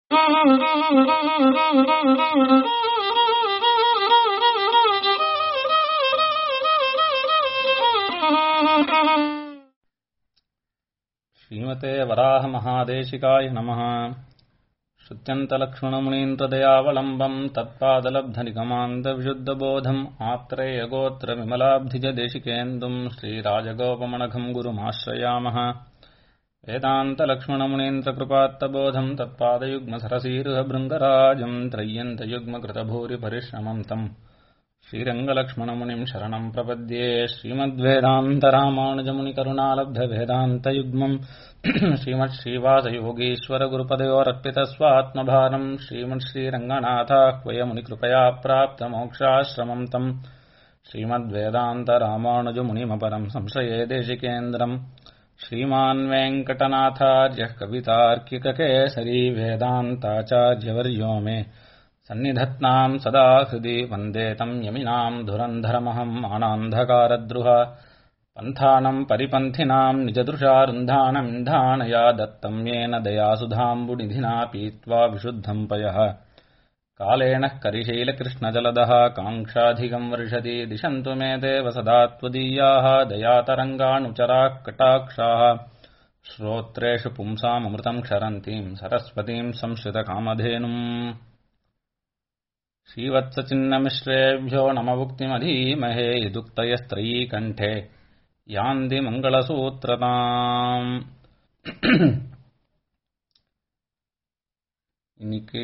श्रीमते वराहमहादेशिकाय नमः श्रुत्यन्तलक्ष्मणमुनीन्द्रदयावलम्बम् तत्पादलब्धनिगमान्तविशुद्धबोधम् आत्रेयगोत्रविमलाब्धिजदेशिकेन्दुम् श्रीराजगोपमणघम् गुरुमाश्रयामः वेदान्तलक्ष्मणमुनीन्द्रकृपात्तबोधम् तत्पादयुग्मसरसीरुहभृङ्गराजम् त्रय्यन्तयुग्मकृतभूरिपरिश्रमम् तम् श्रीरङ्गलक्ष्मणमुनिम् शरणम् प्रपद्ये श्रीमद्वेदान्तरामानुजमुनिकरुणालब्धवेदान्तयुग्मम् श्रीमत्श्रीवासयोगीश्वरगुरुपदयोरर्पितस्वात्मभारम् श्रीमत्श्रीरङ्गनाथाह्वयमुनिकृपया प्राप्तमोक्षाश्रमम् तम् श्रीमद्वेदान्तरामानुजमुनिमपरम् संशये देशिकेन्द्रम् श्रीमान् वेङ्कटनाथार्यः कवितार्किककेसरी वेदान्ताचार्यवर्यो मे सन्निधत्नाम् सदा हृदि वन्दे तम् यमिनाम् धुरन्धरमहम् मानान्धकारद्रुह पन्थानम् परिपन्थिनाम् निजदृशारुन्धानमिन्धानया दत्तम् येन दयासुधाम्बुनिधिना पीत्वा विशुद्धम् पयः कालेन करिशैलकृष्णजलदः काङ्क्षाधिकम् वर्षति दिशन्तु मे देव सदा त्वदीयाः दयातरङ्गानुचराः कटाक्षाः श्रोत्रेषु पुंसामृतम् क्षरन्तीम् सरस्वतीम् संश्रितकामधेनुम् श्रीवत्सचिन्नमिश्रेभ्यो नममुक्तिमधीमहे यदुक्तयस्त्रयी कण्ठे यान्ति மங்களசூத்திரதாம் இன்னைக்கு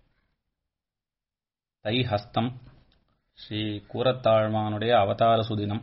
தை ஹஸ்தம் ஸ்ரீ கூரத்தாழ்வானுடைய அவதார சுதினம்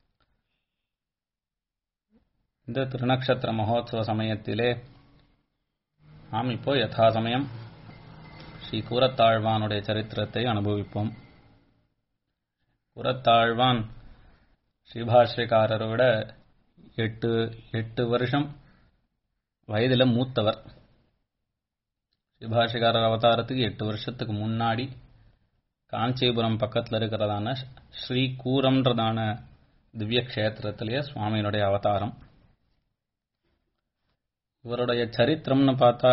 இந்த திருநக்ஷத்திர மகோத்சவ சமயத்திலே நாம் இப்போ யதா சமயம் ஸ்ரீ கூரத்தாழ்வானுடைய சரித்திரத்தை அனுபவிப்போம் கூரத்தாழ்வான் ஸ்ரீபாஷ்யக்காரரோட எட்டு எட்டு வருஷம் வயதில் மூத்தவர் ஸ்ரீபாஷ்யக்காரர் அவதாரத்துக்கு எட்டு வருஷத்துக்கு முன்னாடி காஞ்சிபுரம் பக்கத்தில் இருக்கிறதான ஸ்ரீ கூரம்ன்றதான திவ்ய கஷேத்திரத்திலேயே சுவாமியினுடைய அவதாரம் இவருடைய சரித்திரம்னு பார்த்தா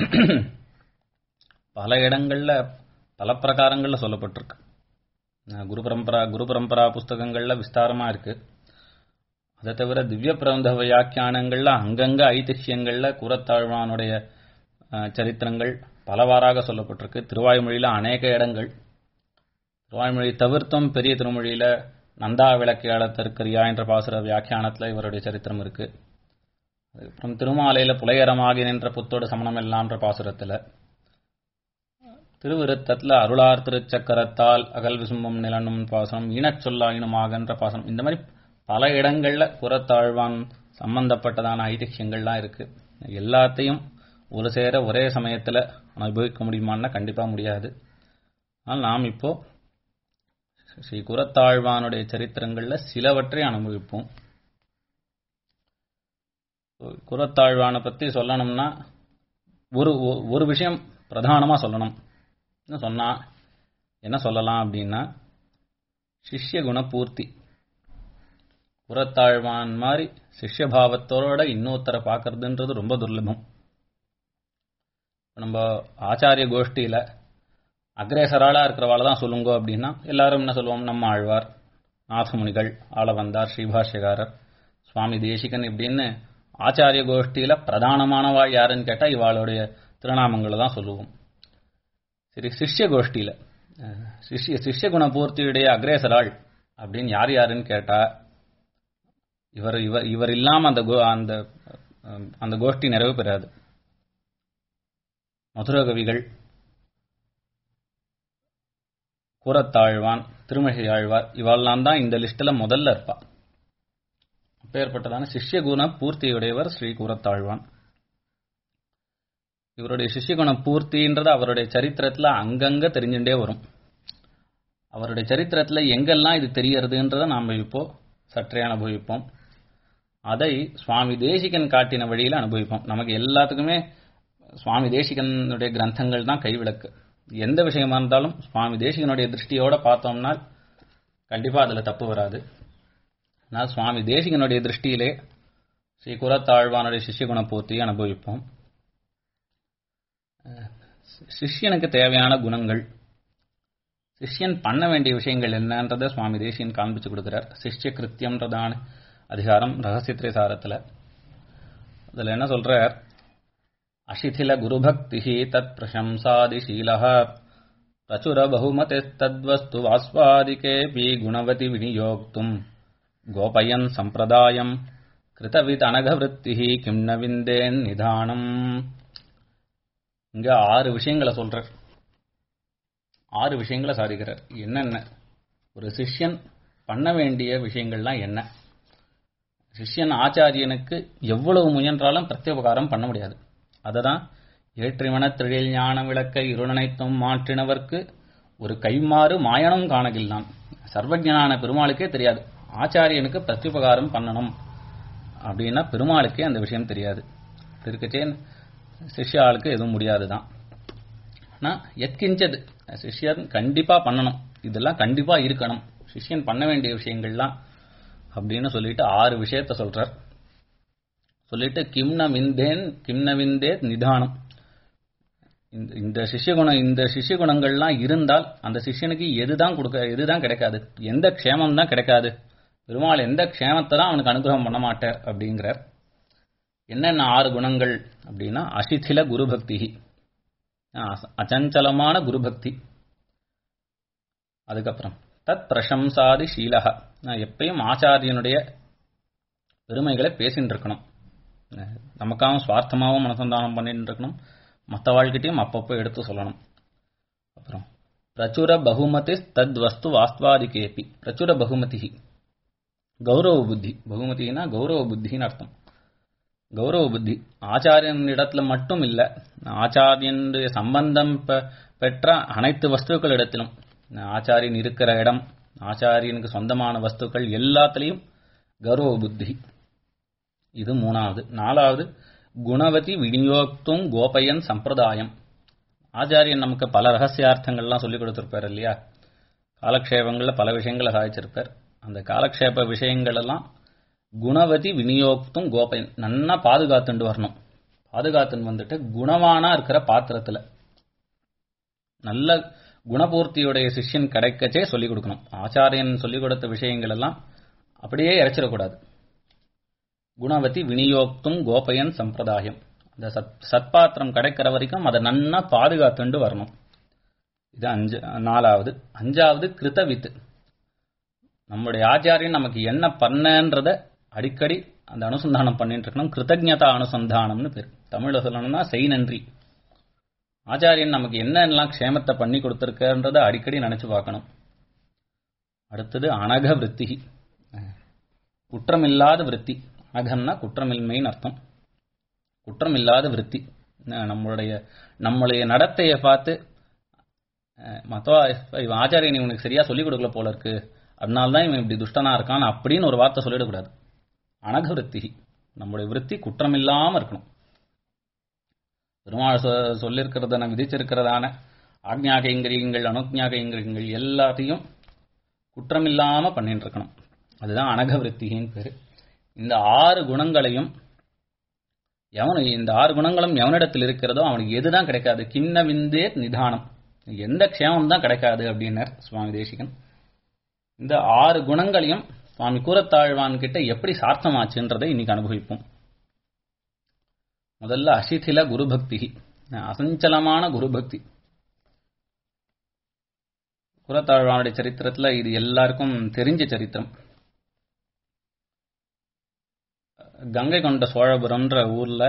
பல இடங்கள்ல பல பிரகாரங்கள்ல சொல்லப்பட்டிருக்கு குரு பரம்பரா குரு பரம்பரா புஸ்தகங்கள்ல விஸ்தாரமா இருக்கு அதை தவிர திவ்ய பிரபந்த வியாக்கியானங்கள்ல அங்கங்க ஐதிஹ்யங்கள்ல கூரத்தாழ்வானுடைய சரித்திரங்கள் பலவாறாக சொல்லப்பட்டிருக்கு திருவாய்மொழியில அநேக இடங்கள் திருவாய்மொழி தவிர்த்தும் பெரிய திருமொழியில நந்தா விளக்கையாளத்திற்கரியா என்ற பாசுர வியாக்கியானத்துல இவருடைய சரித்திரம் இருக்கு அதுக்கப்புறம் திருமாலையில புலையரமாகி நின்ற புத்தோடு சமணம் எல்லாம்ன்ற பாசுரத்துல திருவிருத்தத்தில் அருளார் திருச்சக்கரத்தால் அகல் விசும்பம் நிலனும் பாசனம் ஈனச் சொல்லாயினுமாகன்ற பாசனம் இந்த மாதிரி பல இடங்கள்ல குரத்தாழ்வான் சம்பந்தப்பட்டதான ஐதிஹ்யங்கள்லாம் இருக்கு எல்லாத்தையும் ஒரு சேர ஒரே சமயத்துல அனுபவிக்க முடியுமான்னா கண்டிப்பா முடியாது ஆனால் நாம் இப்போ ஸ்ரீ குரத்தாழ்வானுடைய சரித்திரங்கள்ல சிலவற்றை அனுபவிப்போம் குரத்தாழ்வானை பத்தி சொல்லணும்னா ஒரு ஒரு விஷயம் பிரதானமா சொல்லணும் சொன்னா என்ன சொல்லலாம் அப்படின்னா சிஷ்ய குண பூர்த்தி புறத்தாழ்வான் மாதிரி சிஷ்யபாவத்தோட இன்னொருத்தரை பார்க்கறதுன்றது ரொம்ப துர்லபம் நம்ம ஆச்சாரிய கோஷ்டியில அக்ரேசராளா இருக்கிறவாள் தான் சொல்லுங்க அப்படின்னா எல்லாரும் என்ன சொல்லுவோம் நம்ம ஆழ்வார் நாதமுனிகள் ஆளவந்தார் ஸ்ரீபாஷ்யகாரர் சுவாமி தேசிகன் இப்படின்னு ஆச்சாரிய கோஷ்டியில பிரதானமானவாள் யாருன்னு கேட்டா இவாளுடைய திருநாமங்களை தான் சொல்லுவோம் சரி சிஷ்ய கோஷ்டியில சிஷ்ய சிஷ்ய குணபூர்த்தியுடைய அக்ரேசராள் அப்படின்னு யார் யாருன்னு கேட்டா இவர் இவர் இவர் இல்லாம அந்த அந்த அந்த கோஷ்டி நிறைவு பெறாது மதுரகவிகள் கூரத்தாழ்வான் திருமகை ஆழ்வார் இவெல்லாம் தான் இந்த லிஸ்ட்ல முதல்ல இருப்பா அப்பேற்பட்டதான சிஷ்ய குண பூர்த்தியுடையவர் ஸ்ரீ கூரத்தாழ்வான் இவருடைய சிஷ்யகுணம் பூர்த்தின்றது அவருடைய சரித்திரத்துல அங்கங்க தெரிஞ்சுட்டே வரும் அவருடைய சரித்திரத்துல எங்கெல்லாம் இது தெரியறதுன்றத நாம் இப்போ சற்றே அனுபவிப்போம் அதை சுவாமி தேசிகன் காட்டின வழியில அனுபவிப்போம் நமக்கு எல்லாத்துக்குமே சுவாமி தேசிகனுடைய கிரந்தங்கள் தான் கைவிளக்கு எந்த விஷயமா இருந்தாலும் சுவாமி தேசிகனுடைய திருஷ்டியோட பார்த்தோம்னா கண்டிப்பா அதுல தப்பு வராது ஆனால் சுவாமி தேசிகனுடைய திருஷ்டியிலே ஸ்ரீ குரத்தாழ்வானுடைய சிஷ்யகுண பூர்த்தியை அனுபவிப்போம் சிஷ்யனுக்கு தேவையான குணங்கள் சிஷ்யன் பண்ண வேண்டிய விஷயங்கள் என்னன்றதை சுவாமி தேசியன் காண்பிச்சு கொடுக்கிறார் சிஷ்ய கிருத்தியம்ன்றதான அதிகாரம் ரகசியத்திரை சாரத்தில் அதில் என்ன சொல்றார் அசிதில குருபக்தி தத் பிரசம்சாதிசீல பிரச்சுர பகுமதி தத்வஸ்து வாஸ்வாதிகேபி குணவதி விநியோக்தும் கோபயன் சம்பிரதாயம் கிருதவித் அனகவிருத்தி கிம் நவிந்தேன் நிதானம் இங்க ஆறு விஷயங்களை சொல்றார் ஆறு விஷயங்களை சாதிக்கிறார் என்னென்ன ஒரு சிஷ்யன் பண்ண வேண்டிய விஷயங்கள்லாம் என்ன சிஷ்யன் ஆச்சாரியனுக்கு எவ்வளவு முயன்றாலும் பிரத்யுபகாரம் பண்ண முடியாது அததான் ஏற்றிவன தொழில் ஞான விளக்கை இருளனைத்தும் மாற்றினவர்க்கு ஒரு கைமாறு மாயனம் காணகில்லான் சர்வஜனான பெருமாளுக்கே தெரியாது ஆச்சாரியனுக்கு பிரத்யுபகாரம் பண்ணணும் அப்படின்னா பெருமாளுக்கே அந்த விஷயம் தெரியாது இருக்கச்சே சிஷ்யாளுக்கு எதுவும் முடியாதுதான் ஆனால் எத்கிஞ்சது சிஷ்யன் கண்டிப்பா பண்ணணும் இதெல்லாம் கண்டிப்பா இருக்கணும் சிஷ்யன் பண்ண வேண்டிய விஷயங்கள்லாம் அப்படின்னு சொல்லிட்டு ஆறு விஷயத்த சொல்றார் சொல்லிட்டு கிம்ன விந்தேன் கிம்ன விந்தே நிதானம் இந்த இந்த சிஷ்யகுணம் இந்த சிஷ்ய குணங்கள்லாம் இருந்தால் அந்த சிஷ்யனுக்கு எதுதான் கொடுக்க எதுதான் கிடைக்காது எந்த க்ஷேமம் தான் கிடைக்காது பெருமாள் எந்த க்ஷேமத்தை தான் அவனுக்கு அனுகிரகம் பண்ண மாட்டார் அப்படிங்கிறார் என்னென்ன ஆறு குணங்கள் அப்படின்னா அசிதில குருபக்தி அச்சஞ்சலமான குருபக்தி அதுக்கப்புறம் தத் பிரசம்சாதி ஷீலக நான் எப்பயும் ஆச்சாரியனுடைய பெருமைகளை பேசின்னு இருக்கணும் நமக்காகவும் சுவார்த்தமாகவும் மனசந்தானம் பண்ணிட்டு இருக்கணும் மற்ற வாழ்க்கிட்டையும் அப்பப்போ எடுத்து சொல்லணும் அப்புறம் பிரச்சுர பகுமதி தத் வஸ்து வாஸ்துவாதிகேபி பிரச்சுர பகுமதி கௌரவ புத்தி பகுமதினா கௌரவ புத்தின்னு அர்த்தம் கௌரவ புத்தி ஆச்சாரியன் இடத்துல மட்டும் இல்லை ஆச்சாரியனுடைய சம்பந்தம் பெற்ற அனைத்து வஸ்துக்கள் இடத்திலும் ஆச்சாரியன் இருக்கிற இடம் ஆச்சாரியனுக்கு சொந்தமான வஸ்துக்கள் எல்லாத்துலேயும் கௌரவ புத்தி இது மூணாவது நாலாவது குணவதி விநியோக்தும் கோபயன் சம்பிரதாயம் ஆச்சாரியன் நமக்கு பல ரகசியார்த்தங்கள்லாம் சொல்லிக் கொடுத்துருப்பார் இல்லையா காலக்ஷேபங்களில் பல விஷயங்களை சாதிச்சிருப்பார் அந்த காலக்ஷேப விஷயங்கள் எல்லாம் குணவதி விநியோக்தும் கோபயன் நன்னா பாதுகாத்துண்டு வரணும் பாதுகாத்துன்னு வந்துட்டு குணவானா இருக்கிற பாத்திரத்துல நல்ல குணபூர்த்தியுடைய சிஷ்யன் கிடைக்கச்சே சொல்லிக் கொடுக்கணும் ஆச்சாரியன் சொல்லிக் கொடுத்த விஷயங்கள் எல்லாம் அப்படியே இறைச்சிடக்கூடாது குணவதி விநியோக்தும் கோபயன் சம்பிரதாயம் அந்த சத் சத்பாத்திரம் கிடைக்கிற வரைக்கும் அதை நன்னா பாதுகாத்துண்டு வரணும் இது அஞ்சு நாலாவது அஞ்சாவது கிருத்தவித்து நம்முடைய ஆச்சாரியன் நமக்கு என்ன பண்ணன்றத அடிக்கடி அந்த அனுசந்தானம் பண்ணிட்டு இருக்கணும் கிருத்தஜதா அனுசந்தானம்னு பேர் தமிழ்ல சொல்லணும்னா செய் நன்றி ஆச்சாரியன் நமக்கு என்னெல்லாம் க்ஷேமத்தை பண்ணி கொடுத்துருக்கன்றத அடிக்கடி நினைச்சு பார்க்கணும் அடுத்தது அனக விற்பி குற்றமில்லாத விற்பி அனகம்னா குற்றமின்மைன்னு அர்த்தம் குற்றமில்லாத விற்பி நம்மளுடைய நம்மளுடைய நடத்தையை பார்த்து மத்தவா இவன் ஆச்சாரியன் இவனுக்கு சரியா சொல்லிக் கொடுக்கல போல இருக்கு அதனால்தான் இவன் இப்படி துஷ்டனா இருக்கான் அப்படின்னு ஒரு வார்த்தை சொல்லிடக்கூடாது அனக விற்பி நம்முடைய விற்பி குற்றமில்லாம இருக்கணும் பெருமாள் சொல்லியிருக்கிறத விதிச்சிருக்கிறதான ஆக்ஞாக இங்கிரியங்கள் அனுஜாக இங்கிரியங்கள் எல்லாத்தையும் குற்றமில்லாம பண்ணிட்டு இருக்கணும் அதுதான் அனக விற்த்திகின்னு பேரு இந்த ஆறு குணங்களையும் எவனு இந்த ஆறு குணங்களும் எவனிடத்தில் இருக்கிறதோ அவனுக்கு எதுதான் கிடைக்காது கிண்ண விந்தே நிதானம் எந்த க்ஷேமம் தான் கிடைக்காது அப்படின்னார் சுவாமி தேசிகன் இந்த ஆறு குணங்களையும் சுவாமி கூறத்தாழ்வான் கிட்ட எப்படி சார்த்தமாச்சுன்றதை இன்னைக்கு அனுபவிப்போம் முதல்ல அசிதில குருபக்தி அசஞ்சலமான குருபக்தி குரத்தாழ்வானுடைய சரித்திரத்துல இது எல்லாருக்கும் தெரிஞ்ச சரித்திரம் கங்கை கொண்ட சோழபுரம்ன்ற ஊர்ல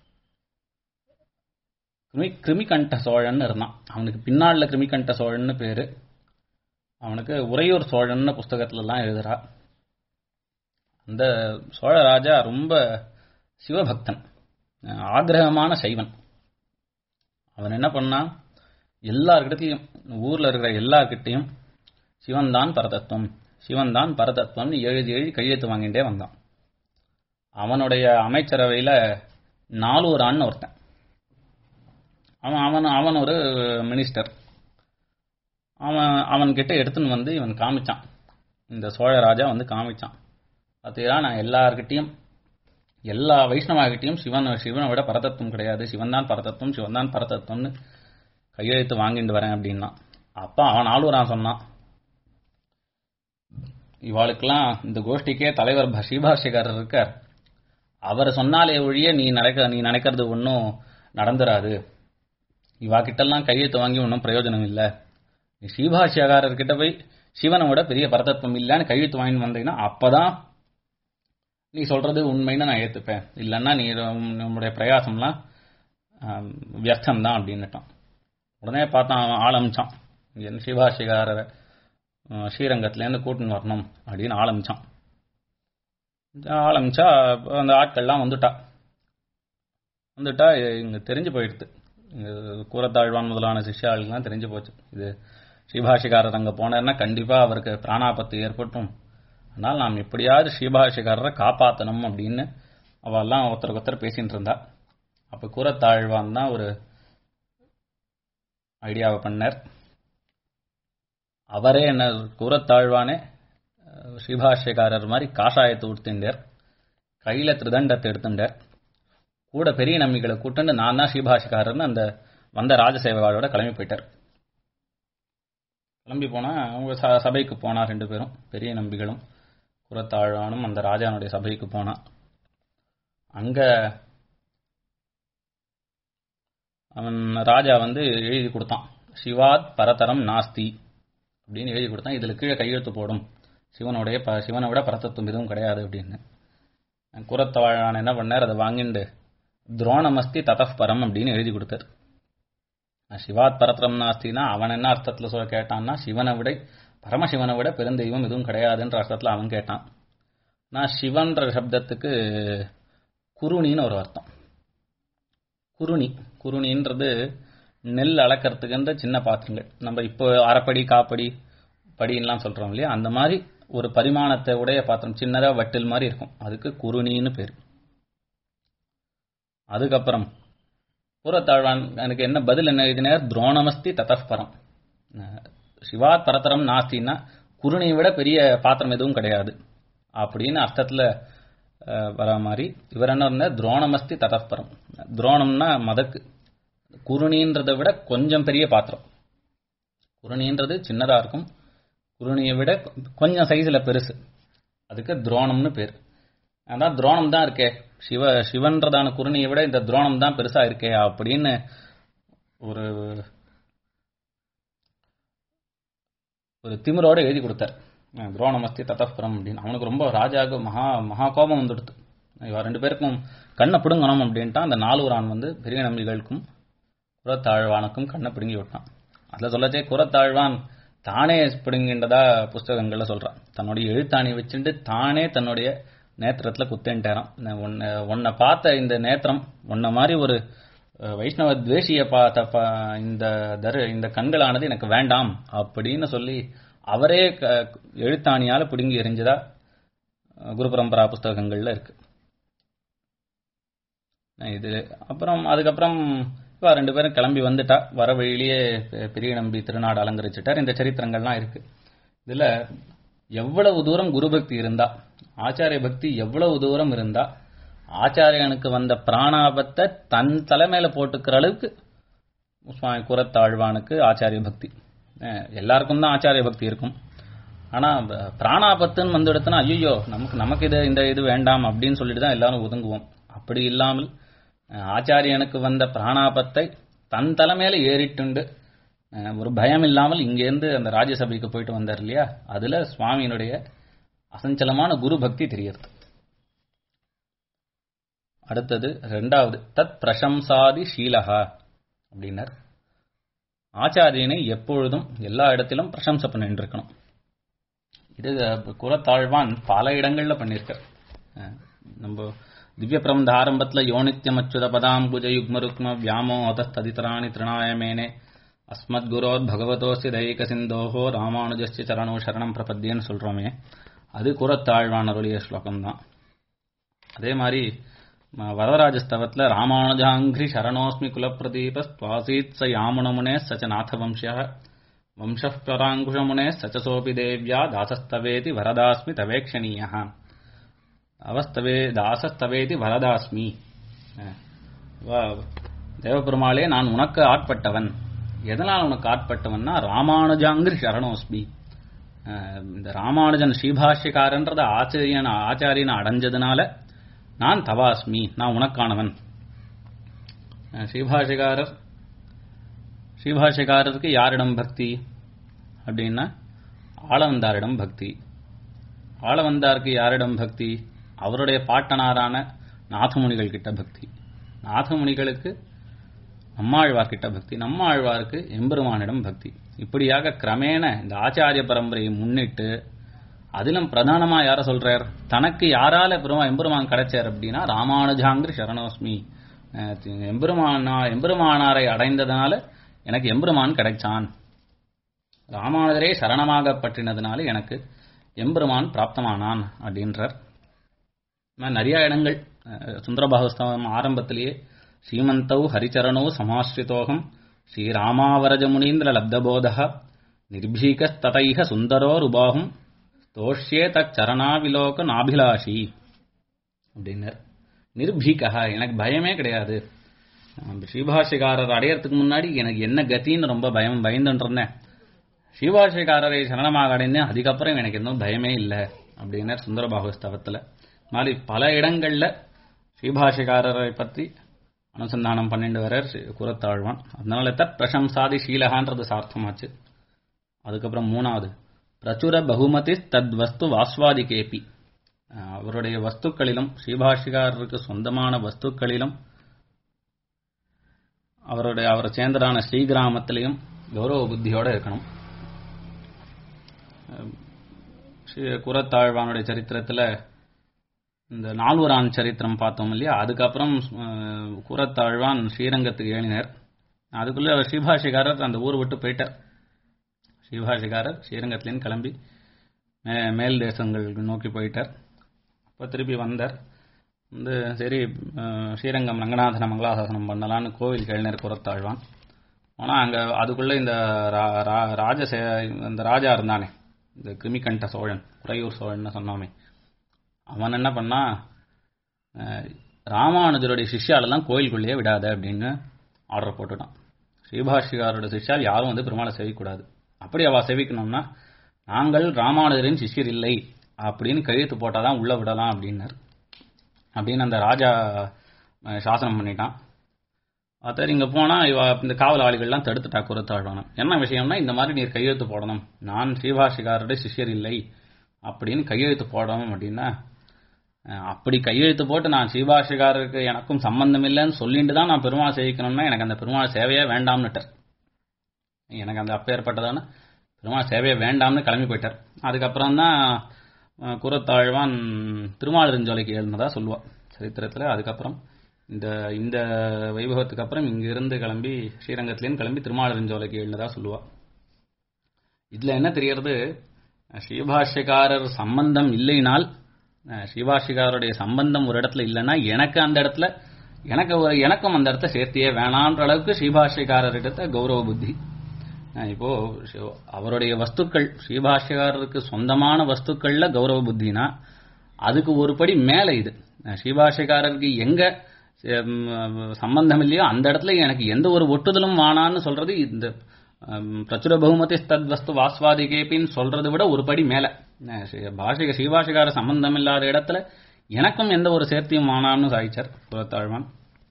கிருமி கிருமிகண்ட சோழன் இருந்தான் அவனுக்கு பின்னால கிருமிகண்ட சோழன்னு பேரு அவனுக்கு உறையூர் சோழன்னு புஸ்தகத்துல எல்லாம் எழுதுறா அந்த சோழ ராஜா ரொம்ப சிவபக்தன் ஆக்கிரகமான சைவன் அவன் என்ன பண்ணான் எல்லார்கிட்டத்தையும் ஊர்ல இருக்கிற எல்லார்கிட்டையும் சிவன் தான் பரதத்துவம் சிவன் தான் பரதத்துவம்னு எழுதி எழுதி கையெழுத்து வாங்கிட்டே வந்தான் அவனுடைய அமைச்சரவையில நாலூரான்னு ஒருத்தன் அவன் அவன் அவன் ஒரு மினிஸ்டர் அவன் அவன்கிட்ட எடுத்துன்னு வந்து இவன் காமிச்சான் இந்த சோழ ராஜா வந்து காமிச்சான் பார்த்தீங்களா நான் எல்லார்கிட்டையும் எல்லா வைஷ்ணவாகிட்டையும் சிவன் சிவனை விட பரதத்துவம் கிடையாது சிவன் தான் பரதத்துவம் சிவன் தான் பரதத்துவம்னு கையெழுத்து வாங்கிட்டு வரேன் அப்படின்னா அப்பா அவன் ஆளுரான் சொன்னான் இவாளுக்கெல்லாம் இந்த கோஷ்டிக்கே தலைவர் ப- ஸ்ரீபாஷ்யக்காரர் இருக்கார் அவர் சொன்னாலே ஒழிய நீ நடக்க நீ நினைக்கிறது ஒன்றும் நடந்துராது இவா கிட்டெல்லாம் கையெழுத்து வாங்கி ஒன்றும் பிரயோஜனம் இல்லை நீ ஸ்ரீபாஷ்யக்காரர் கிட்ட போய் சிவனை விட பெரிய பரதத்துவம் இல்லைன்னு கையெழுத்து வாங்கிட்டு வந்தீங்கன்னா அப்பதான் நீ சொல்றது உண்மைன்னு நான் ஏத்துப்பேன் இல்லைன்னா நீ உம், நம்முடைய பிரயாசம்லாம் ஆம், வியர்த்தம் தான் அப்படின்னுட்டான் உடனே பார்த்தான் அவன் ஆரம்பிச்சான் என்ன சிவபாஷிகாரரை ஸ்ரீரங்கத்துலேருந்து கூட்டின்னு வரணும் அப்படின்னு ஆரம்பிச்சான் ஆரம்பிச்சா அந்த ஆட்கள்லாம் வந்துட்டா வந்துட்டா இங்க தெரிஞ்சு போயிடுது இங்க கூரத்தாழ்வான் முதலான சிஷ்யாளுக்கெல்லாம் தெரிஞ்சு போச்சு இது ஸ்ரீபாஷிகாரர் அங்கே போனார்னா கண்டிப்பாக அவருக்கு பிராணாபத்து ஏற்பட்டும் அதனால் நாம் எப்படியாவது ஸ்ரீபாஷிகாரரை காப்பாற்றணும் அப்படின்னு அவெல்லாம் ஒருத்தருக்கு ஒருத்தர் பேசிட்டு இருந்தா அப்போ கூரத்தாழ்வான் தான் ஒரு ஐடியாவை பண்ணார் அவரே என்ன கூரத்தாழ்வானே அஹ், ஸ்ரீபாஷ்யக்காரர் மாதிரி காஷாயத்தை உடுத்திண்டார் கையில் திருதண்டத்தை எடுத்துட்டார் கூட பெரிய நம்பிகளை கூட்டுண்டு நான் தான் ஸ்ரீபாஷிக்காரர்னு அந்த வந்த ராஜசேவாவோட கிளம்பி போயிட்டார் கிளம்பி போனா அவங்க ச- சபைக்கு போனா ரெண்டு பேரும் பெரிய நம்பிகளும் குரத்தாழ்வானும் அந்த ராஜானுடைய சபைக்கு போனா அங்க அவன் ராஜா வந்து எழுதி கொடுத்தான் சிவாத் பரதரம் நாஸ்தி அப்படின்னு எழுதி கொடுத்தான் இதுல கீழே கையெழுத்து போடும் சிவனுடைய ப சிவனை விட பரதத்துவம் எதுவும் கிடையாது அப்படின்னு குரத்தாழ்வான் என்ன பண்ணார் அதை வாங்கிண்டு துரோணமஸ்தி ததஃப் பரம் அப்படின்னு எழுதி கொடுத்தார் சிவாத் பரத்ரம் நாஸ்தினா அவன் என்ன அர்த்தத்துல சொல்ல கேட்டான்னா சிவனை விட பரமசிவனை விட பெருந்தெய்வம் எதுவும் கிடையாதுன்ற அர்த்தத்துல அவன் கேட்டான் நான் சிவன்ற சப்தத்துக்கு குருணின்னு ஒரு அர்த்தம் குருணி குருணின்றது நெல் அளக்கிறதுக்குன்ற சின்ன பாத்திரங்கள் நம்ம இப்போ அரைப்படி காப்படி படின்லாம் சொல்றோம் இல்லையா அந்த மாதிரி ஒரு பரிமாணத்தை உடைய பாத்திரம் சின்னதா வட்டில் மாதிரி இருக்கும் அதுக்கு குருணின்னு பேர் அதுக்கப்புறம் பூரத்தாழ்வான் எனக்கு என்ன பதில் என்ன எழுதினார் துரோணமஸ்தி ததப்பரம் சிவாத் பரதரம் நாஸ்தின்னா குருணியை விட பெரிய பாத்திரம் எதுவும் கிடையாது அப்படின்னு அர்த்தத்தில் வர மாதிரி இவர் என்ன இருந்தார் துரோணமஸ்தி ததப்பரம் துரோணம்னா மதக்கு குருணின்றதை விட கொஞ்சம் பெரிய பாத்திரம் குருணின்றது சின்னதாக இருக்கும் குருணியை விட கொஞ்சம் சைஸில் பெருசு அதுக்கு துரோணம்னு பேர் அதான் துரோணம் தான் இருக்கே சிவ சிவன்றதான குருணியை விட இந்த துரோணம் தான் பெருசா இருக்கே அப்படின்னு ஒரு ஒரு திமிரோட எழுதி கொடுத்தார் துரோணமஸ்தி தத்தப்புறம் அப்படின்னு அவனுக்கு ரொம்ப ராஜாவுக்கு மகா மகா கோபம் வந்துடுது இவ ரெண்டு பேருக்கும் கண்ணை பிடுங்கணும் அப்படின்ட்டா அந்த நாலூரான் வந்து பெரிய நம்பிகளுக்கும் குரத்தாழ்வானுக்கும் கண்ணை பிடுங்கி விட்டான் அதில் சொல்லச்சே குரத்தாழ்வான் தானே பிடுங்கின்றதா புஸ்தகங்கள்ல சொல்றான் தன்னுடைய எழுத்தாணி வச்சுட்டு தானே தன்னுடைய நேத்திரத்தில் குத்தேன்ட்டாராம் உன்னை உன்னை பார்த்த இந்த நேத்திரம் உன்னை மாதிரி ஒரு வைஷ்ணவ துவேஷியை பார்த்த ப இந்த தரு இந்த கண்களானது எனக்கு வேண்டாம் அப்படின்னு சொல்லி அவரே எழுத்தாணியால் பிடுங்கி எரிஞ்சதா குரு பரம்பரா புஸ்தகங்கள்ல இருக்கு இது அப்புறம் அதுக்கப்புறம் ரெண்டு பேரும் கிளம்பி வந்துட்டா வர வழியிலேயே பெரிய நம்பி திருநாடு அலங்கரிச்சுட்டார் இந்த சரித்திரங்கள்லாம் இருக்கு இதுல எவ்வளவு தூரம் குரு பக்தி இருந்தா ஆச்சாரிய பக்தி எவ்வளவு தூரம் இருந்தா ஆச்சாரியனுக்கு வந்த பிராணாபத்தை தன் தலைமையில போட்டுக்கிற அளவுக்கு சுவாமி குரத்தாழ்வானுக்கு ஆச்சாரிய பக்தி எல்லாருக்கும் தான் ஆச்சாரிய பக்தி இருக்கும் ஆனா பிராணாபத்துன்னு வந்து எடுத்தனா ஐயோ நமக்கு நமக்கு இது இந்த இது வேண்டாம் அப்படின்னு சொல்லிட்டு தான் எல்லாரும் ஒதுங்குவோம் அப்படி இல்லாமல் ஆச்சாரியனுக்கு வந்த பிராணாபத்தை தன் தலைமையில ஏறிட்டுண்டு ஒரு பயம் இல்லாமல் இங்கேருந்து அந்த ராஜ்யசபைக்கு போயிட்டு வந்தார் இல்லையா அதுல சுவாமியினுடைய அசஞ்சலமான குரு பக்தி தெரியறது அடுத்தது ரெண்டாவது தத் பிரசம்சாதி ஷீலகா அப்படின்னார் ஆச்சாரியனை எப்பொழுதும் எல்லா இடத்திலும் பிரசம்சை பண்ணிட்டு இருக்கணும் இது குலத்தாழ்வான் பல இடங்கள்ல பண்ணியிருக்கார் நம்ம திவ்ய பிரபந்த ஆரம்பத்தில் யோனித்யம் அச்சுத பதாம் புஜ யுக்ம ருக்ம வியாமோ அதஸ்ததிதராணி திருநாயமேனே அஸ்மத் குரோத் பகவதோசி தைக சிந்தோஹோ ராமானுஜஸ்ய சரணோ சரணம் பிரபத்தியன்னு சொல்றோமே அது குரத்தாழ்வான் அருளிய ஸ்லோகம் தான் அதே மாதிரி வரதராஜஸ்தவத்தில் ராமானுஜாங்கிரி சரணோஸ்மி குலப்பிரதீப ஸ்வாசீத் ச யாமுனமுனே சச்ச நாத வம்சிய வம்சப்பராங்குஷமுனே சச்ச சோபி தேவ்யா தாசஸ்தவேதி வரதாஸ்மி தவேக்ஷணீய அவஸ்தவே தாசஸ்தவேதி வரதாஸ்மி தேவபெருமாளே நான் உனக்கு ஆட்பட்டவன் எதனால் உனக்கு ஆட்பட்டவன்னா ராமானுஜாங்கிரி சரணோஸ்மி அஹ், இந்த ராமானுஜன் ஸ்ரீபாஷ்யக்காரன்றத ஆச்சரியன் ஆச்சாரியனை அடைஞ்சதுனால நான் தவாஸ்மி நான் உனக்கானவன் அஹ், ஸ்ரீபாஷ்யக்காரர் ஸ்ரீபாஷ்யக்காரருக்கு யாரிடம் பக்தி அப்படின்னா ஆளவந்தாரிடம் பக்தி ஆளவந்தாருக்கு யாரிடம் பக்தி அவருடைய பாட்டனாரான நாதமுனிகள் கிட்ட பக்தி நாதமுனிகளுக்கு நம்மாழ்வார் கிட்ட பக்தி நம்மாழ்வாருக்கு எம்பெருமானிடம் பக்தி இப்படியாக கிரமேண இந்த ஆச்சாரிய பரம்பரையை முன்னிட்டு அதிலும் பிரதானமா யார சொல்றார் தனக்கு யாரால பெருமா எம்பெருமான் கிடைச்சார் அப்படின்னா ராமானுஜாங்கிரி சரணோஸ்மி அஹ் எம்பெருமானா எம்பெருமானாரை அடைந்ததனால எனக்கு எம்பெருமான் கிடைச்சான் ராமானுஜரே சரணமாக பற்றினதுனால எனக்கு எம்பெருமான் பிராப்தமானான் அப்படின்றார் இந்த மாதிரி நிறைய இடங்கள் அஹ், சுந்தரபாகஸ்தவம் ஆரம்பத்திலேயே ஸ்ரீமந்தௌ ஹரிச்சரணோ சமாஸ்ரிதோகம் ஸ்ரீராமாவரஜ முனீந்திர லப்தபோதः நிர்பீகஸ்ததைஹ சுந்தரோ ருபாகும் தோஷ்யே தச்சரணாவிலோக நாபிலாஷி அப்படின்னர் நிர்பீகா எனக்கு பயமே கிடையாது நம்ம ஸ்ரீபாஷிகாரர் அடையறதுக்கு முன்னாடி எனக்கு என்ன கத்தின்னு ரொம்ப பயம் பயந்துட்டு இருந்தேன் ஸ்ரீபாஷிகாரரை சரணமாக அடைந்தேன் அதுக்கப்புறம் எனக்கு எதுவும் பயமே இல்லை அப்படின்னர் சுந்தர பாகவஸ்தவத்தில் மாதிரி பல இடங்கள்ல ஸ்ரீபாஷிகாரரை பற்றி அனுசந்தானம் பண்ணிட்டு வரார் ஸ்ரீ குரத்தாழ்வான் அதனால தத் பிரசம்சாதி ஷீலகான்றது சார்த்தமாச்சு அதுக்கப்புறம் மூணாவது பிரச்சுர பகுமதி தத் வஸ்து வாஸ்வாதி கேபி அஹ் அவருடைய வஸ்துக்களிலும் ஸ்ரீபாஷிகாரருக்கு சொந்தமான வஸ்துக்களிலும் அவருடைய அவரை சேர்ந்ததான ஸ்ரீகிராமத்திலையும் கௌரவ புத்தியோட இருக்கணும் அஹ் ஸ்ரீ குரத்தாழ்வானுடைய சரித்திரத்துல இந்த நால்வரான் சரித்திரம் பார்த்தோம் இல்லையா அதுக்கப்புறம் அஹ், குரத்தாழ்வான் ஸ்ரீரங்கத்துக்கு ஏழினர் அதுக்குள்ள அவர் ஸ்ரீபாஷிகாரர் அந்த ஊர் விட்டு போயிட்டார் ஸ்ரீபாஷிகாரர் ஸ்ரீரங்கத்துலேருந்து கிளம்பி மே மேல் தேசங்கள் நோக்கி போயிட்டார் அப்போ திருப்பி வந்தார் வந்து சரி அஹ், ஸ்ரீரங்கம் ரங்கநாதன மங்களாசாசனம் பண்ணலான்னு கோவில் கேள்னர் குரத்தாழ்வான் ஆனால் அங்கே அதுக்குள்ளே இந்த ரா- ரா- ராஜசே இந்த ராஜா இருந்தானே இந்த கிருமிகண்ட சோழன் குறையூர் சோழன் சொன்னோமே அவன் என்ன பண்ணா அஹ், ராமானுஜருடைய சிஷ்யாலெல்லாம் கோயிலுக்குள்ளேயே விடாத அப்படின்னு ஆர்டர் போட்டுட்டான் ஸ்ரீபாஷிகாரோட சிஷ்யால் யாரும் வந்து பெருமாளை சேவிக்கூடாது அப்படி அவ சேவிக்கணும்னா நாங்கள் ராமானுஜரின் சிஷ்யர் இல்லை அப்படின்னு கையெழுத்து போட்டாதான் உள்ள விடலாம் அப்படின்னார் அப்படின்னு அந்த ராஜா அஹ், சாசனம் பண்ணிட்டான் அத்தர் இங்க போனா இவ இந்த காவலாளிகள்லாம் தடுத்துட்டா குரத்தாழ்வானம் என்ன விஷயம்னா இந்த மாதிரி நீர் கையெழுத்து போடணும் நான் ஸ்ரீபாஷிகாரோட சிஷ்யர் இல்லை அப்படின்னு கையெழுத்து போடணும் அப்படின்னா அஹ், அப்படி கையெழுத்து போட்டு நான் ஸ்ரீபாஷிகாரருக்கு எனக்கும் சம்பந்தம் இல்லைன்னு சொல்லிட்டு தான் நான் பெருமாள் சேவிக்கணும்னா எனக்கு அந்த பெருமாள் சேவையே வேண்டாம்னுட்டார் எனக்கு அந்த அப்பேற்பட்டதான பெருமாள் சேவையை வேண்டாம்னு கிளம்பி போயிட்டார் அதுக்கப்புறம் தான் அஹ், குரத்தாழ்வான் திருமாலிருஞ்சோலைக்கு எழுந்ததா சொல்லுவா சரித்திரத்துல அதுக்கப்புறம் இந்த இந்த வைபவத்துக்கு அப்புறம் இங்கிருந்து கிளம்பி ஸ்ரீரங்கத்திலேருந்து கிளம்பி திருமாலிருஞ்சோலைக்கு எழுந்ததா சொல்லுவா இதுல என்ன தெரியறது ஸ்ரீபாஷ்யக்காரர் சம்பந்தம் இல்லைனால் அஹ், ஸ்ரீபாஷ்யக்காரருடைய சம்பந்தம் ஒரு இடத்துல இல்லைன்னா எனக்கு அந்த இடத்துல எனக்கு ஒரு எனக்கும் அந்த இடத்த சேர்த்தியே வேணான்ற அளவுக்கு ஸ்ரீபாஷ்யக்காரர்கிட்ட கௌரவ புத்தி அஹ், இப்போ ஸ்ரீ- அவருடைய வஸ்துக்கள் ஸ்ரீபாஷ்யக்காரருக்கு சொந்தமான வஸ்துக்கள்ல கௌரவ புத்தினா அதுக்கு ஒரு படி மேல இது அஹ், ஸ்ரீபாஷ்யக்காரருக்கு எங்க ஹம், சம்பந்தம் இல்லையோ அந்த இடத்துல எனக்கு எந்த ஒரு ஒட்டுதலும் வானான்னு சொல்றது இந்த ஹம், பிரச்சுர பகுமதி தத் வஸ்து வாஸ்வாதி கேபின்னு சொல்றதை விட ஒரு படி மேல அஹ், ஸ்ரீ- பாஷிக ஸ்ரீபாஷிகார சம்பந்தம் இல்லாத இடத்துல எனக்கும் எந்த ஒரு சேர்த்தியும் வானான்னு சாய்ச்சார் புறத்தாழ்வான்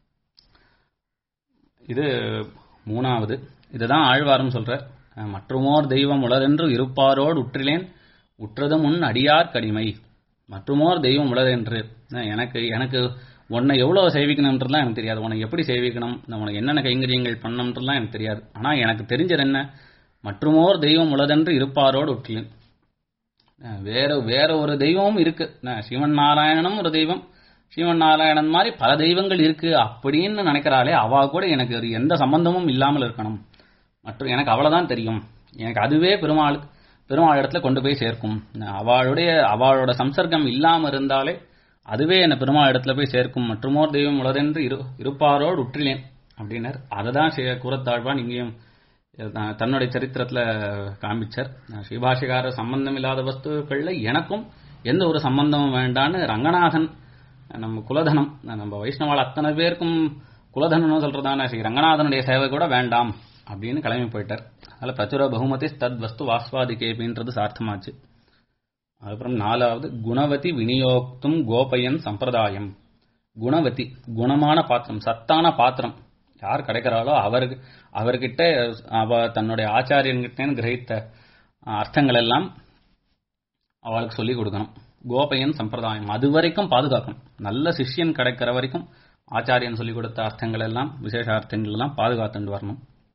இது மூணாவது இதுதான் ஆழ்வாரும் சொல்றார் அஹ், மற்றுமோர் தெய்வம் உளதென்று இருப்பாரோடு உற்றிலேன் உற்றது முன் அடியார் கடிமை மற்றுமோர் தெய்வம் உளதென்று அஹ், எனக்கு எனக்கு உன்னை எவ்வளவு சேவிக்கணும்ன்றதுலாம் எனக்கு தெரியாது உனக்கு எப்படி சேவிக்கணும் நான் உனக்கு என்னென்ன கைங்கரியங்கள் பண்ணணும்ன்றதுலாம் எனக்கு தெரியாது ஆனா எனக்கு தெரிஞ்சது என்ன மற்றுமோர் தெய்வம் உளதென்று இருப்பாரோடு உற்றிலேன் அஹ், வேற வேற ஒரு தெய்வமும் இருக்கு அஹ், சிவன் நாராயணனும் ஒரு தெய்வம் சிவன் நாராயணன் மாதிரி பல தெய்வங்கள் இருக்கு அப்படின்னு நினைக்கிறாளே அவ கூட எனக்கு ஒரு எந்த சம்பந்தமும் இல்லாமல் இருக்கணும் மற்றும் எனக்கு அவ்வளவுதான் தெரியும் எனக்கு அதுவே பெருமாள் பெருமாள் இடத்துல கொண்டு போய் சேர்க்கும் அவளுடைய அவளோட சம்சர்க்கம் இல்லாம இருந்தாலே அதுவே என்ன பெருமாள் இடத்துல போய் சேர்க்கும் மற்றுமோர் தெய்வம் உளதென்று இரு இருப்பாரோடு உற்றிலேன் அப்படின்னார் அதை தான் கூறத்தாழ்வான் இங்கேயும் த- தன்னுடைய சரித்திரத்துல காண்பிச்சார் ஸ்ரீபாஷிகார சம்பந்தம் இல்லாத வஸ்துக்கள்ல எனக்கும் எந்த ஒரு சம்பந்தமும் வேண்டான்னு ரங்கநாதன் நம்ம குலதனம் நம்ம வைஷ்ணவால் அத்தனை பேருக்கும் குலதனம் சொல்றதான ஸ்ரீ ரங்கநாதனுடைய சேவை கூட வேண்டாம் அப்படின்னு கிளம்பி போயிட்டார் அதில் பிரச்சுர பகுமதி தத் வஸ்து வாஸ்வாதிகேபின்றது சார்த்தமாச்சு அதுக்கப்புறம் நாலாவது குணவதி விநியோக்தும் கோபயன் சம்பிரதாயம் குணவதி குணமான பாத்திரம் சத்தான பாத்திரம் யார் கிடைக்கிறாளோ அவருக்கு அவர்கிட்ட அவ தன்னுடைய ஆச்சாரியன்கிட்ட கிரகித்த அர்த்தங்கள் எல்லாம் அவளுக்கு சொல்லிக் கொடுக்கணும் கோபயன் சம்பிரதாயம் அது வரைக்கும் பாதுகாக்கணும் நல்ல சிஷ்யன் கிடைக்கிற வரைக்கும் ஆச்சாரியன் சொல்லிக் கொடுத்த அர்த்தங்கள் எல்லாம் விசேஷ அர்த்தங்கள் எல்லாம் பாதுகாத்துட்டு வரணும்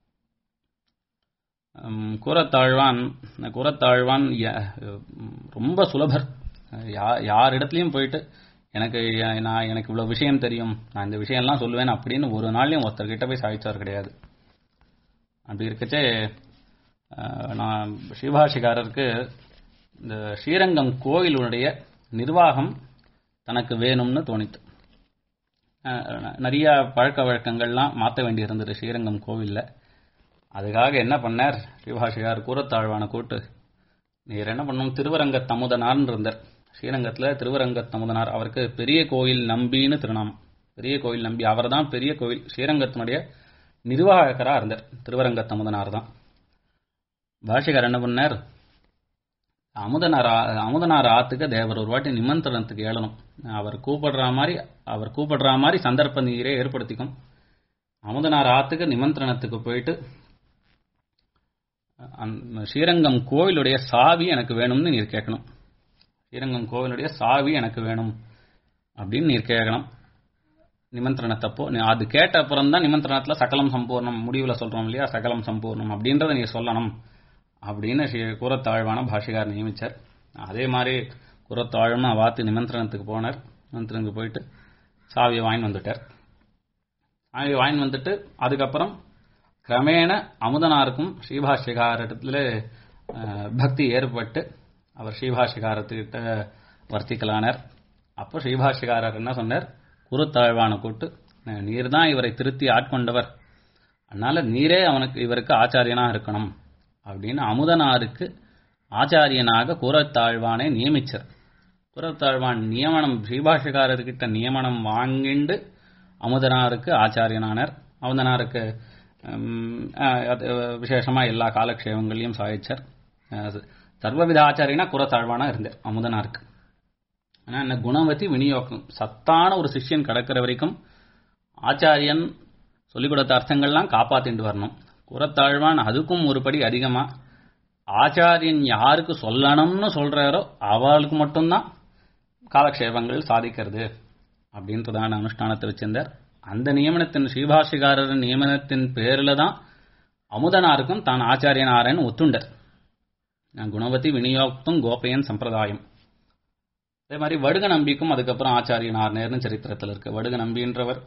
கூறத்தாழ்வான் கூறத்தாழ்வான் ரொம்ப சுலபர் யார் இடத்துலையும் போயிட்டு எனக்கு நான் எனக்கு இவ்வளோ விஷயம் தெரியும் நான் இந்த விஷயம்லாம் சொல்லுவேன் அப்படின்னு ஒரு நாள்லையும் ஒருத்தர்கிட்ட போய் சாதிச்சார் கிடையாது அப்படி இருக்கச்சே நான் ஸ்ரீபாஷிகாரருக்கு இந்த ஸ்ரீரங்கம் கோயிலுடைய நிர்வாகம் தனக்கு வேணும்னு தோணித்து நிறைய பழக்க வழக்கங்கள்லாம் மாற்ற வேண்டி இருந்தது ஸ்ரீரங்கம் கோவிலில் அதுக்காக என்ன பண்ணார் ஸ்ரீபாஷிகார் கூறத்தாழ்வான கூட்டு நீர் என்ன பண்ணணும் திருவரங்க தமுதனார்னு இருந்தார் ஸ்ரீரங்கத்தில் திருவரங்க தமுதனார் அவருக்கு பெரிய கோயில் நம்பின்னு திருநாமம் பெரிய கோயில் நம்பி அவர் தான் பெரிய கோயில் ஸ்ரீரங்கத்தினுடைய நிர்வாகராக இருந்தார் திருவரங்க தமுதனார் தான் பாஷிகார் என்ன பண்ணார் அமுதனார் அமுதனார் ஆத்துக்கு தேவர் ஒரு வாட்டி நிமந்திரணத்துக்கு ஏழணும் அவர் கூப்பிடுற மாதிரி அவர் கூப்பிடுற மாதிரி சந்தர்ப்ப நீரே ஏற்படுத்திக்கும் அமுதனார் ஆத்துக்கு நிமந்திரணத்துக்கு போயிட்டு ஸ்ரீரங்கம் கோவிலுடைய சாவி எனக்கு வேணும்னு நீர் கேட்கணும் ஸ்ரீரங்கம் கோவிலுடைய சாவி எனக்கு வேணும் அப்படின்னு நீர் கேட்கணும் நிமந்திரணத்தப்போ அது கேட்ட அப்புறம் தான் நிமந்திரணத்தில் சகலம் சம்பூர்ணம் முடிவில் சொல்கிறோம் இல்லையா சகலம் சம்பூர்ணம் அப்படின்றத நீ சொல்லணும் அப்படின்னு கூறத்தாழ்வான பாஷிகார் நியமிச்சார் அதே மாதிரி கூறத்தாழ்மா வாத்து நிமந்திரணத்துக்கு போனார் நிமந்திரனுக்கு போயிட்டு சாவியை வாங்கி வந்துட்டார் சாவியை வாங்கி வந்துட்டு அதுக்கப்புறம் கிரமேண அமுதனாருக்கும் ஸ்ரீபாஷிகாரத்தில் பக்தி ஏற்பட்டு அவர் ஸ்ரீபாஷிகாரத்துக்கிட்ட வர்த்திக்கலானார் அப்போ ஸ்ரீபாஷிகாரர் என்ன சொன்னார் குருத்தாழ்வான கூட்டு நீர் தான் இவரை திருத்தி ஆட்கொண்டவர் அதனால நீரே அவனுக்கு இவருக்கு ஆச்சாரியனாக இருக்கணும் அப்படின்னு அமுதனாருக்கு ஆச்சாரியனாக கூறத்தாழ்வானை நியமிச்சார் கூறத்தாழ்வான் நியமனம் ஸ்ரீபாஷிகாரர்கிட்ட நியமனம் வாங்கிண்டு அமுதனாருக்கு ஆச்சாரியனானார் அமுதனாருக்கு விசேஷமாக எல்லா காலக்ஷேபங்களையும் சாதிச்சார் சர்வவித ஆச்சாரியனா குறத்தாழ்வானா இருந்தார் அமுதனாருக்கு ஆனால் என்ன குணவதி விநியோகம் சத்தான ஒரு சிஷ்யன் கிடக்கிற வரைக்கும் ஆச்சாரியன் சொல்லிக் கொடுத்த அர்த்தங்கள்லாம் காப்பாத்திட்டு வரணும் குறத்தாழ்வான் அதுக்கும் ஒரு படி அதிகமாக ஆச்சாரியன் யாருக்கு சொல்லணும்னு சொல்றாரோ அவளுக்கு மட்டும்தான் காலக்ஷேபங்கள் சாதிக்கிறது அப்படின்றதான அனுஷ்டானத்தை வச்சிருந்தார் அந்த நியமனத்தின் ஸ்ரீபாஷிகாரர் நியமனத்தின் பேரில் தான் அமுதனாருக்கும் தான் ஆச்சாரியனாரன் ஒத்துண்டர் குணவதி விநியோகத்தும் கோபயன் சம்பிரதாயம் அதே மாதிரி வடுக நம்பிக்கும் அதுக்கப்புறம் ஆச்சாரியனார்னு சரித்திரத்தில் இருக்கு வடுக நம்பின்றவர்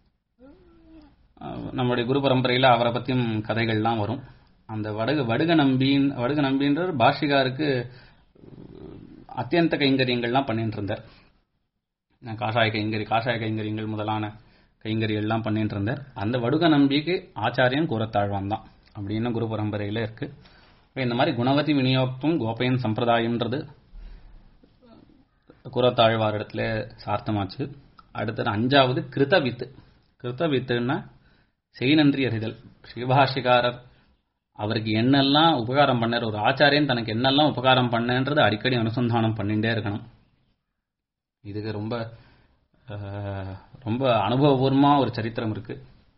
நம்முடைய குரு பரம்பரையில் அவரை பற்றியும் கதைகள்லாம் வரும் அந்த வடுக வடுக நம்பின் வடுக நம்பின்றவர் பாஷிகாருக்கு அத்தியந்த கைங்கரியங்கள்லாம் பண்ணிட்டு இருந்தார் காஷாய கைங்கரி காஷாய கைங்கரியங்கள் முதலான கைங்கரியெல்லாம் பண்ணிட்டு இருந்தார் அந்த வடுக நம்பிக்கு ஆச்சாரியன் கூறத்தாழ்வான் தான் அப்படின்னு குரு பரம்பரையில் இருக்கு இந்த மாதிரி குணவதி விநியோகத்தும் கோபயன் சம்பிரதாயம்ன்றது கூறத்தாழ்வார் இடத்துல சார்த்தமாச்சு அடுத்தது அஞ்சாவது கிருத்தவித்து கிருத்தவித்துன்னா செய் நன்றி அறிதல் ஸ்ரீபாஷிகாரர் அவருக்கு என்னெல்லாம் உபகாரம் பண்ணார் ஒரு ஆச்சாரியன் தனக்கு என்னெல்லாம் உபகாரம் பண்ணன்றது அடிக்கடி அனுசந்தானம் பண்ணிட்டே இருக்கணும் இதுக்கு ரொம்ப ரொம்ப அனுபவபூர்வமாக ஒரு சரித்திரம் இருக்கு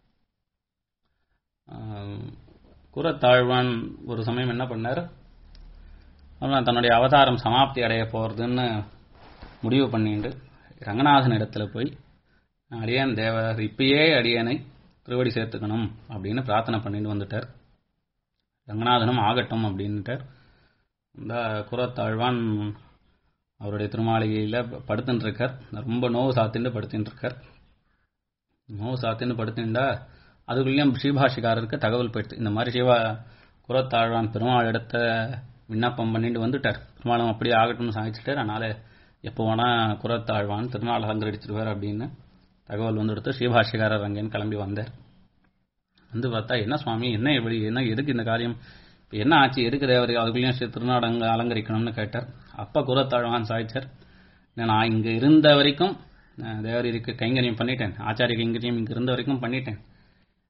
குரத்தாழ்வான் ஒரு சமயம் என்ன பண்ணார் தன்னுடைய அவதாரம் சமாப்தி அடைய போகிறதுன்னு முடிவு பண்ணிட்டு ரங்கநாதன் இடத்துல போய் அடியன் தேவர் இப்பயே அடியனை திருவடி சேர்த்துக்கணும் அப்படின்னு பிரார்த்தனை பண்ணிட்டு வந்துட்டார் ரங்கநாதனும் ஆகட்டும் அப்படின்ட்டார் இந்த குரத்தாழ்வான் அவருடைய திருமாளிகையில் படுத்துட்டு இருக்கார் ரொம்ப நோவு சாத்தின்னு படுத்துட்டு இருக்கார் நோவு சாத்தின்னு படுத்துட்டா அதுக்குள்ளேயும் ஸ்ரீபாஷிகாரருக்கு தகவல் போயிடுது இந்த மாதிரி சிவா குரத்தாழ்வான் பெருமாள் இடத்த விண்ணப்பம் பண்ணிட்டு வந்துட்டார் பெருமாளும் அப்படியே ஆகட்டும்னு சாதிச்சுட்டார் அதனால எப்போ வேணால் குரத்தாழ்வான் திருநாள் அலங்கரிச்சிருவார் அப்படின்னு தகவல் வந்து எடுத்து ஸ்ரீபாஷிகாரர் அங்கேன்னு கிளம்பி வந்தார் வந்து பார்த்தா என்ன சுவாமி என்ன எப்படி என்ன எதுக்கு இந்த காரியம் இப்போ என்ன ஆச்சு எதுக்கு தேவர் அதுக்குள்ளேயும் ஸ்ரீ திருநாடு அங்கே அலங்கரிக்கணும்னு கேட்டார் அப்பா குரத்தாழ்வான் சாய்ச்சார் நான் இங்கே இருந்த வரைக்கும் தேவர் இதுக்கு கைங்கரியம் பண்ணிட்டேன் ஆச்சாரிய கைங்கரியம் இங்கே இருந்த வரைக்கும் பண்ணிட்டேன்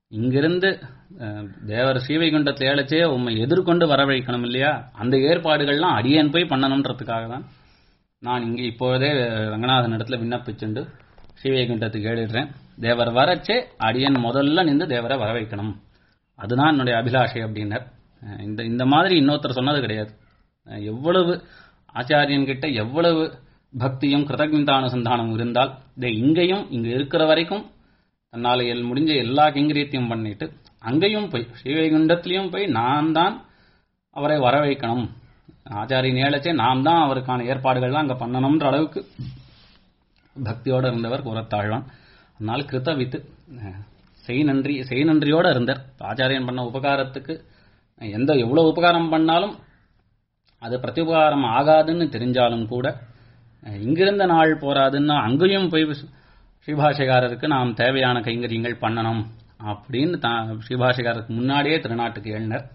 இங்கிருந்து அஹ், தேவர் ஸ்ரீவைகுண்டத்தில் ஏழச்சே உண்மை எதிர்கொண்டு வரவழைக்கணும் இல்லையா அந்த ஏற்பாடுகள்லாம் அடியேன் போய் பண்ணணுன்றதுக்காக தான் நான் இங்கே இப்பொழுதே ரங்கநாதன் இடத்துல விண்ணப்பிச்சுண்டு ஸ்ரீவைகுண்டத்துக்கு ஏறிடுறேன் தேவர் வரச்சே அடியன் முதல்ல நின்று தேவரை வர வைக்கணும் அதுதான் என்னுடைய அபிலாஷை அப்படின்னார் அஹ் இந்த இந்த மாதிரி இன்னொருத்தர் சொன்னது கிடையாது அஹ் எவ்வளவு ஆச்சாரியன் கிட்ட எவ்வளவு பக்தியும் கிருதஜ்ஞானுசந்தானம் இருந்தால் இதே இங்கேயும் இங்க இருக்கிற வரைக்கும் தன்னால் எல் முடிஞ்ச எல்லா கைங்கரியத்தையும் பண்ணிட்டு அங்கேயும் போய் ஸ்ரீவைகுண்டத்திலையும் போய் நான் தான் அவரை வர வைக்கணும் ஆச்சாரியன் ஏழச்சே நாம் தான் அவருக்கான ஏற்பாடுகள்லாம் அங்கே பண்ணணும்ன்ற அளவுக்கு பக்தியோட இருந்தவர் குரத்தாழ்வான் அதனால கிருத்த வித்து அஹ், செய் நன்றி செய் நன்றியோட இருந்தார் ஆச்சாரியன் பண்ண உபகாரத்துக்கு எந்த எவ்வளவு உபகாரம் பண்ணாலும் அது பிரத்யுபகாரம் ஆகாதுன்னு தெரிஞ்சாலும் கூட அஹ், இங்கிருந்த நாள் போராதுன்னா அங்கேயும் போய் ஸ்ரீபாஷகாரருக்கு நாம் தேவையான கைங்கரியங்கள் பண்ணணும் அப்படின்னு தான் ஸ்ரீபாஷகாரருக்கு முன்னாடியே திருநாட்டுக்கு எழுந்தார்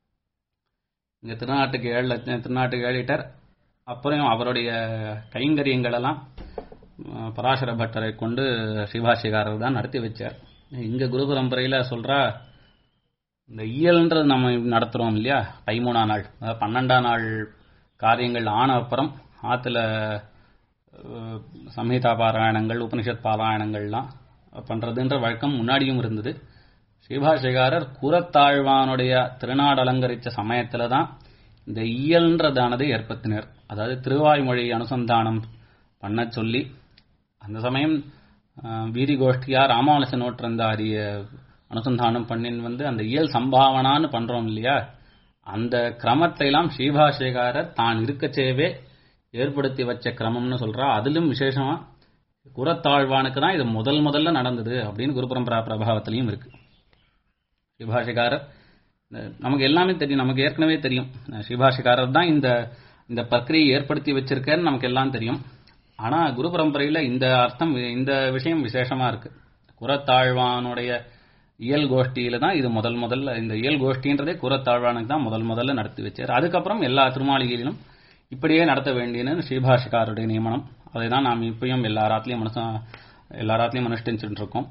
இங்க திருநாட்டுக்கு ஏழ திருநாட்டுக்கு ஏழிட்டார் அப்புறம் அவருடைய கைங்கரியங்கள் எல்லாம் அஹ், பராசர பட்டரை கொண்டு ஸ்ரீபாஷிகாரர் தான் நடத்தி வச்சார் இங்க குரு பரம்பரையில சொல்றா இந்த இயல்ன்றது நம்ம நடத்துறோம் இல்லையா தைமூணா நாள் அதாவது பன்னெண்டாம் நாள் காரியங்கள் ஆன அப்புறம் ஆத்துல அஹ், சம்ஹிதா பாராயணங்கள் உபனிஷத் பாராயணங்கள்லாம் பண்றதுன்ற வழக்கம் முன்னாடியும் இருந்தது ஸ்ரீபாஷிகாரர் குரத்தாழ்வானுடைய திருநாடு அலங்கரித்த சமயத்துல தான் இந்த இயல்ன்றதானது ஏற்படுத்தினர் அதாவது திருவாய்மொழி அனுசந்தானம் பண்ண சொல்லி அந்த சமயம் அஹ், வீதி கோஷ்டியா ராமானுச நோற்றந்தாரிய அனுசந்தானம் பண்ணின்னு வந்து அந்த இயல் சம்பாவனான்னு பண்றோம் இல்லையா அந்த கிரமத்தை எல்லாம் ஸ்ரீபாஷேகாரர் தான் இருக்கச்சேவே ஏற்படுத்தி வச்ச கிரமம்னு சொல்றா அதிலும் விசேஷமா குரத்தாழ்வானுக்கு தான் இது முதல் முதல்ல நடந்தது அப்படின்னு குரு பரம்பரா பிரபாவத்திலையும் இருக்கு ஸ்ரீபாஷிகாரர் அஹ், நமக்கு எல்லாமே தெரியும் நமக்கு ஏற்கனவே தெரியும் அஹ், ஸ்ரீபாஷிகாரர் தான் இந்த இந்த பிரக்கிரியை ஏற்படுத்தி வச்சிருக்காருன்னு நமக்கு எல்லாம் தெரியும் ஆனா குரு பரம்பரையில இந்த அர்த்தம் இந்த விஷயம் விசேஷமா இருக்கு குரத்தாழ்வானுடைய இயல் கோஷ்டியில தான் இது முதல் முதல்ல இந்த இயல் கோஷ்டின்றதே குரத்தாழ்வானுக்கு தான் முதல் முதல்ல நடத்தி வச்சார் அதுக்கப்புறம் எல்லா திருமாளிகையிலும் இப்படியே நடத்த வேண்டியதுன்னு ஸ்ரீபாஷிகாருடைய நியமனம் அதை தான் நாம் இப்பயும் எல்லா ராத்திலையும் மனசா எல்லா ராத்திலையும் அனுஷ்டிச்சுட்டு இருக்கோம்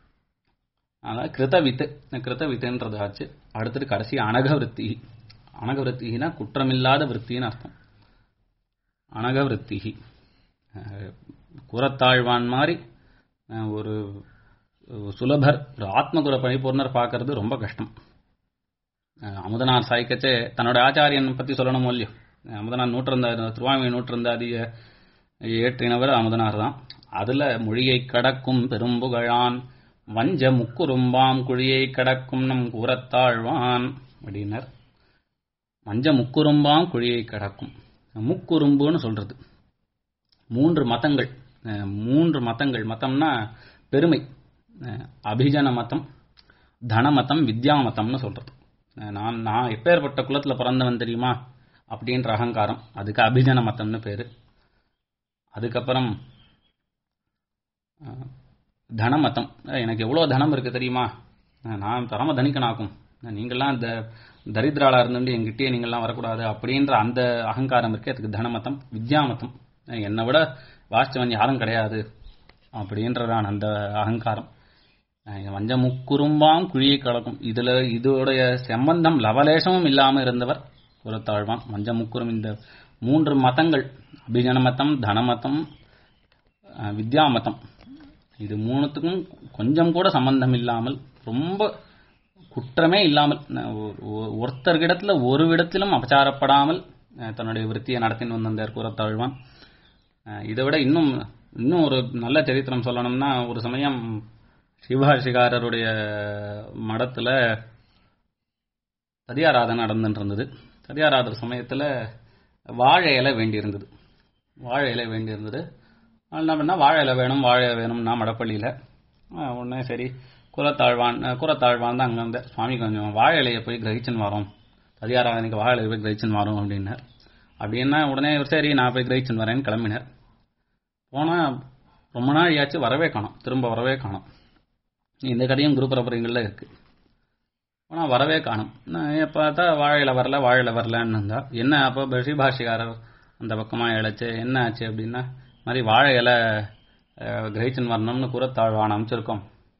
அதனால கிருதவித்து கிருத வித்துன்றது ஆச்சு அடுத்தது கடைசி அனகவிருத்தி அனகவிருத்தினா குற்றமில்லாத விருத்தின்னு அர்த்தம் அனகவிருத்தி அஹ், குரத்தாழ்வான் மாதிரி அஹ், ஒரு ஒரு சுலபர் ஒரு ஆத்மகுர பரிபூர்ணர் பார்க்கறது ரொம்ப கஷ்டம் அஹ், அமுதனார் சாய்க்கச்சே தன்னோட ஆச்சாரியன் பத்தி சொல்லணும் இல்லையோ அஹ், அமுதனார் நூற்றந்தாதி திருவாமி நூற்றந்தாதிய ஏற்றினவர் அமுதனார் தான் அதுல மொழியை கடக்கும் பெரும்புகழான் வஞ்ச முக்குறும்பாம் குழியை கடக்கும் நம் கூறத்தாழ்வான் அப்படின்னர் வஞ்ச முக்குறும்பாம் குழியை கடக்கும் முக்குறும்புன்னு சொல்றது மூன்று மதங்கள் அஹ், மூன்று மதங்கள் மதம்னா பெருமை அஹ், அபிஜன மதம் தனமதம் வித்யா மதம்னு சொல்றது அஹ், நான் நான் எப்பேற்பட்ட குலத்துல பிறந்தவன் தெரியுமா அப்படின்ற அகங்காரம் அதுக்கு அபிஜன மதம்னு பேரு அதுக்கப்புறம் அஹ், தனமதம் அஹ், எனக்கு எவ்வளோ தனம் இருக்கு தெரியுமா அஹ், நான் பரம தனிக்கனாக்கும் நீங்கள்லாம் இந்த தரித்திராளா இருந்துட்டு எங்கிட்டயே நீங்கள்லாம் வரக்கூடாது அப்படின்ற அந்த அகங்காரம் இருக்கு அதுக்கு தனமதம் வித்யாமதம் அஹ், என்னை விட வாஸ்தவன் யாரும் கிடையாது அப்படின்றதான் அந்த அகங்காரம் அஹ், வஞ்ச முக்குறும்பாம் குழியை கலக்கும் இதுல இதோடைய சம்பந்தம் லவலேசமும் இல்லாம இருந்தவர் குரத்தாழ்வான் வஞ்ச முக்குறும் இந்த மூன்று மதங்கள் அபிஜன மதம் தனமதம் அஹ், வித்யா மதம் இது மூணுத்துக்கும் கொஞ்சம் கூட சம்பந்தம் இல்லாமல் ரொம்ப குற்றமே இல்லாமல் அஹ், ஒ- ஒ- ஒருத்தர்கிடத்துல ஒரு விடத்திலும் அபச்சாரப்படாமல் அஹ், தன்னுடைய விருத்தியை நடத்தின்னு வந்தார் கூறத்தாழ்வான் அஹ், இதை விட இன்னும் இன்னும் ஒரு நல்ல சரித்திரம் சொல்லணும்னா ஒரு சமயம் சிவகாசிகாரருடைய மடத்துல ததியாராதனை நடந்துட்டு இருந்தது ததியாராதன சமயத்துல வாழை இலை வேண்டியிருந்தது வாழை இலை வேண்டியிருந்தது அதனால என்ன பண்ணா வாழை இலை வேணும் வாழை இலை வேணும்னா மடப்பள்ளியில் உடனே சரி குலத்தாழ்வான் அஹ், குலத்தாழ்வான் தான் அங்கே வந்து சுவாமி கொஞ்சம் வாழை இலையை போய் கிரகிச்சுன்னு வரோம் ததியாராதனைக்கு வாழை இலையை போய் கிரகிச்சுன்னு வரோம் அப்படின்னார் அப்படின்னா உடனே இவர் சரி நான் போய் கிரகிச்சுன்னு வரேன்னு கிளம்பினார் போனால் ரொம்ப நாள் ஆச்சு வரவே காணோம் திரும்ப வரவே காணோம் இந்த கதையும் குரு பரம்பரைகளில் இருக்கு ஆனால் வரவே காணும் நான் பார்த்தா வாழையில வரல வாழையில வரலன்னு இருந்தா என்ன அப்போ பஷிபாஷிகாரர் அந்த பக்கமாக இழைச்சு என்ன ஆச்சு அப்படின்னா இந்த மாதிரி வாழை இலை அஹ், கிரகிச்சன் வரணும்னு கூறத்தாழ்வான் அமைச்சிருக்கோம்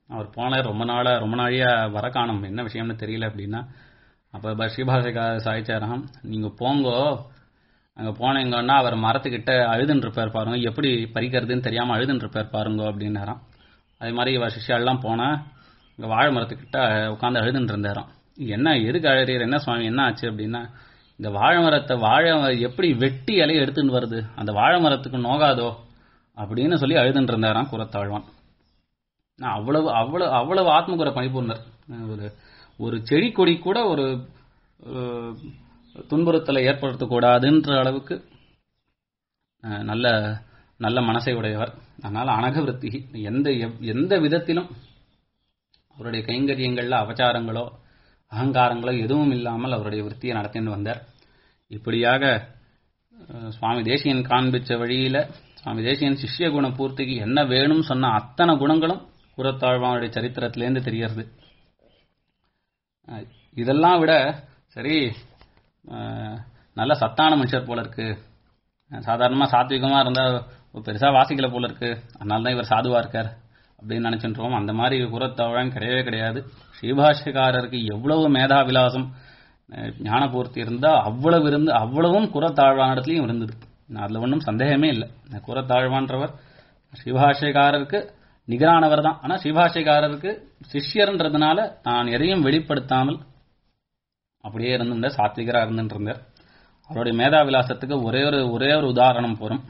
அவர் போன ரொம்ப நாளா ரொம்ப நாளையா வர காணும் என்ன விஷயம்னு தெரியல அப்படின்னா அப்ப ஸ்ரீபாஷிகா சாய்ச்சாரம் நீங்க போங்கோ அங்க போனீங்கன்னா அவர் மரத்துக்கிட்ட அழுதுன்னு இருப்பார் பாருங்க எப்படி பறிக்கிறதுன்னு தெரியாம அழுதுன்னு இருப்பார் பாருங்க அப்படின்னாராம் அதே மாதிரி இவர் சிஷ்யாலாம் போனா இங்க வாழை மரத்துக்கிட்ட உட்காந்து அழுதுன்னு இருந்தாராம் என்ன எதுக்கு அழுறீர் என்ன சுவாமி என்ன ஆச்சு அப்படின்னா இந்த வாழை மரத்தை வாழை எப்படி வெட்டி இலையை எடுத்துன்னு வருது அந்த வாழை மரத்துக்கு நோகாதோ அப்படின்னு சொல்லி அழுதுன்னு இருந்தாராம் குரத்தாழ்வான் நான் அவ்வளவு அவ்வளவு அவ்வளவு ஆத்மகுர பணிபூர்ணர் ஒரு ஒரு செடி கொடி கூட ஒரு அஹ், துன்புறுத்தலை ஏற்படுத்தக்கூடாதுன்ற அளவுக்கு அஹ், நல்ல நல்ல மனசை உடையவர் அதனால அனகவிருத்தி எந்த எவ்- எந்த விதத்திலும் அவருடைய கைங்கரியங்கள்ல அபச்சாரங்களோ அகங்காரங்களோ எதுவும் இல்லாமல் அவருடைய விருத்தியை நடத்தின்னு வந்தார் இப்படியாக அஹ், சுவாமி தேசியன் காண்பிச்ச வழியில சுவாமி தேசியன் சிஷ்ய குண பூர்த்திக்கு என்ன வேணும்னு சொன்ன அத்தனை குணங்களும் குரத்தாழ்வானுடைய சரித்திரத்திலேருந்து தெரியறது அஹ், இதெல்லாம் விட சரி அஹ், நல்ல சத்தான மனுஷர் போல இருக்கு அஹ், சாதாரணமா சாத்விகமா இருந்தா பெருசா வாசிக்கல போல இருக்கு அதனால தான் இவர் சாதுவா இருக்கார் அப்படின்னு நினைச்சுன்றோம் அந்த மாதிரி குரத்தாழ்வான் கிடையவே கிடையாது ஸ்ரீபாஷ்யக்காரருக்கு எவ்வளவு மேதா விலாசம் அஹ், ஞானபூர்த்தி இருந்தா அவ்வளவு இருந்து அவ்வளவும் குரத்தாழ்வான் இடத்துலயும் இருந்தது அதுல ஒன்றும் சந்தேகமே இல்லை குரத்தாழ்வான்றவர் ஸ்ரீபாஷ்யக்காரருக்கு நிகரானவர் தான் ஆனா ஸ்ரீபாஷ்யக்காரருக்கு சிஷ்யர்ன்றதுனால தான் எதையும் வெளிப்படுத்தாமல் அப்படியே இருந்திருந்தார் சாத்விகரா இருந்துட்டு இருந்தார் அவருடைய மேதாவிலாசத்துக்கு ஒரே ஒரு ஒரே ஒரு உதாரணம் போரும்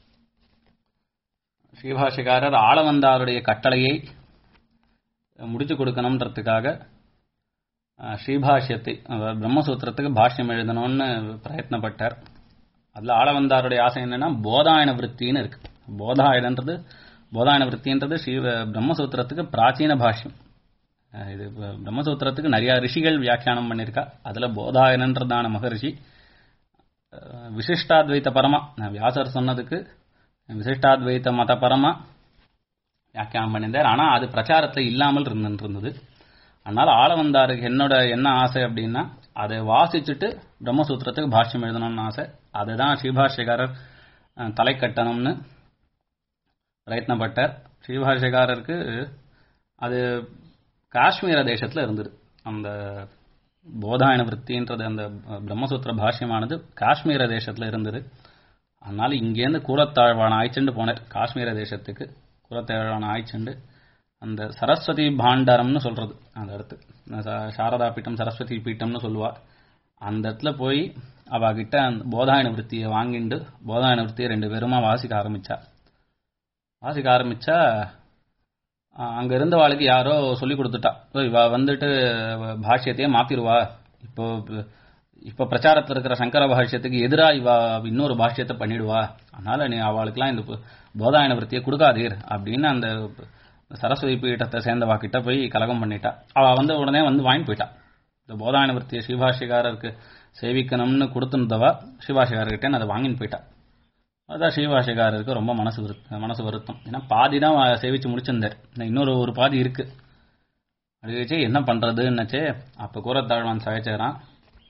ஸ்ரீபாஷிகாரர் ஆளவந்தாருடைய கட்டளையை முடிச்சு கொடுக்கணுன்றதுக்காக அஹ், ஸ்ரீபாஷ்யத்தை அதாவது பிரம்மசூத்திரத்துக்கு பாஷ்யம் எழுதணும்னு பிரயத்னப்பட்டார் அதுல ஆளவந்தாருடைய ஆசை என்னன்னா போதாயன விற்த்தின்னு இருக்கு போதாயனன்றது போதாயன விற்த்தின்றது ஸ்ரீ பிரம்மசூத்திரத்துக்கு பிராச்சீன பாஷ்யம் அஹ், இது பிரம்மசூத்திரத்துக்கு நிறைய ரிஷிகள் வியாக்கியானம் பண்ணியிருக்கா அதுல போதாயனன்றதான மகரிஷி அஹ், விசிஷ்டாத்வைத பரமா நான் வியாசர் சொன்னதுக்கு விசிஷ்டாத்வைத மத பரமா வியாக்கியானம் பண்ணியிருந்தார் ஆனா அது பிரச்சாரத்துல இல்லாமல் இருந்துட்டு இருந்தது அதனால ஆளவந்தாருக்கு என்னோட என்ன ஆசை அப்படின்னா அதை வாசிச்சுட்டு பிரம்மசூத்திரத்துக்கு பாஷ்யம் எழுதணும்னு ஆசை அதுதான் ஸ்ரீபாஷ்யக்காரர் அஹ், தலை கட்டணும்னு பிரயத்னப்பட்டார் ஸ்ரீபாஷ்யக்காரருக்கு அது காஷ்மீர தேசத்துல இருந்தது அந்த போதாயன விற்த்தின்றது அந்த பிரம்மசூத்திர பாஷ்யமானது காஷ்மீர தேசத்துல இருந்தது அதனால இங்கேருந்து கூரத்தாழ்வான ஆய்ச்சண்டு போனார் காஷ்மீர தேசத்துக்கு கூரத்தாழ்வான ஆய்ச்சண்டு அந்த சரஸ்வதி பாண்டரம்னு சொல்றது அந்த இடத்து சா- சாரதா பீட்டம் சரஸ்வதி பீட்டம்னு சொல்லுவா அந்த இடத்துல போய் அவகிட்ட அந்த போதாயன விற்த்தியை வாங்கிண்டு போதாயன விற்த்தியை ரெண்டு பேருமா வாசிக்க ஆரம்பிச்சா வாசிக்க ஆரம்பிச்சா அஹ், அங்க இருந்தவாளுக்கு யாரோ சொல்லி கொடுத்துட்டா "ஓ, இவ வந்துட்டு பாஷ்யத்தையே மாத்திருவா இப்போ இப்ப பிரச்சாரத்துல இருக்கிற சங்கர பாஷ்யத்துக்கு எதிரா இவ இன்னொரு பாஷ்யத்தை பண்ணிடுவா அதனால நீ அவளுக்கெல்லாம் இந்த பு- போதாயன விருத்தியை கொடுக்காதீர் அப்படின்னு அந்த சரஸ்வதி பீட்டத்தை சேர்ந்தவா கிட்ட போய் கலகம் பண்ணிட்டா அவ வந்து உடனே வந்து வாங்கிட்டு போயிட்டா இந்த போதாயன விருத்தியை ஸ்ரீபாஷிகாரருக்கு சேவிக்கணும்னு கொடுத்துருந்தவா ஸ்ரீபாஷிகாரர்கிட்ட அதை வாங்கின்னு போயிட்டா அதான் ஸ்ரீபாஷிகாரருக்கு ரொம்ப மனசு விருத்த- மனசு வருத்தம் ஏன்னா பாதி தான் அவ சேவிச்சு முடிச்சிருந்தார் இன்னும் இன்னொரு ஒரு பாதி இருக்கு அது வச்சு என்ன பண்றதுன்னுச்சே அப்ப கூறத்தாழ்வான் சகைச்சாரான்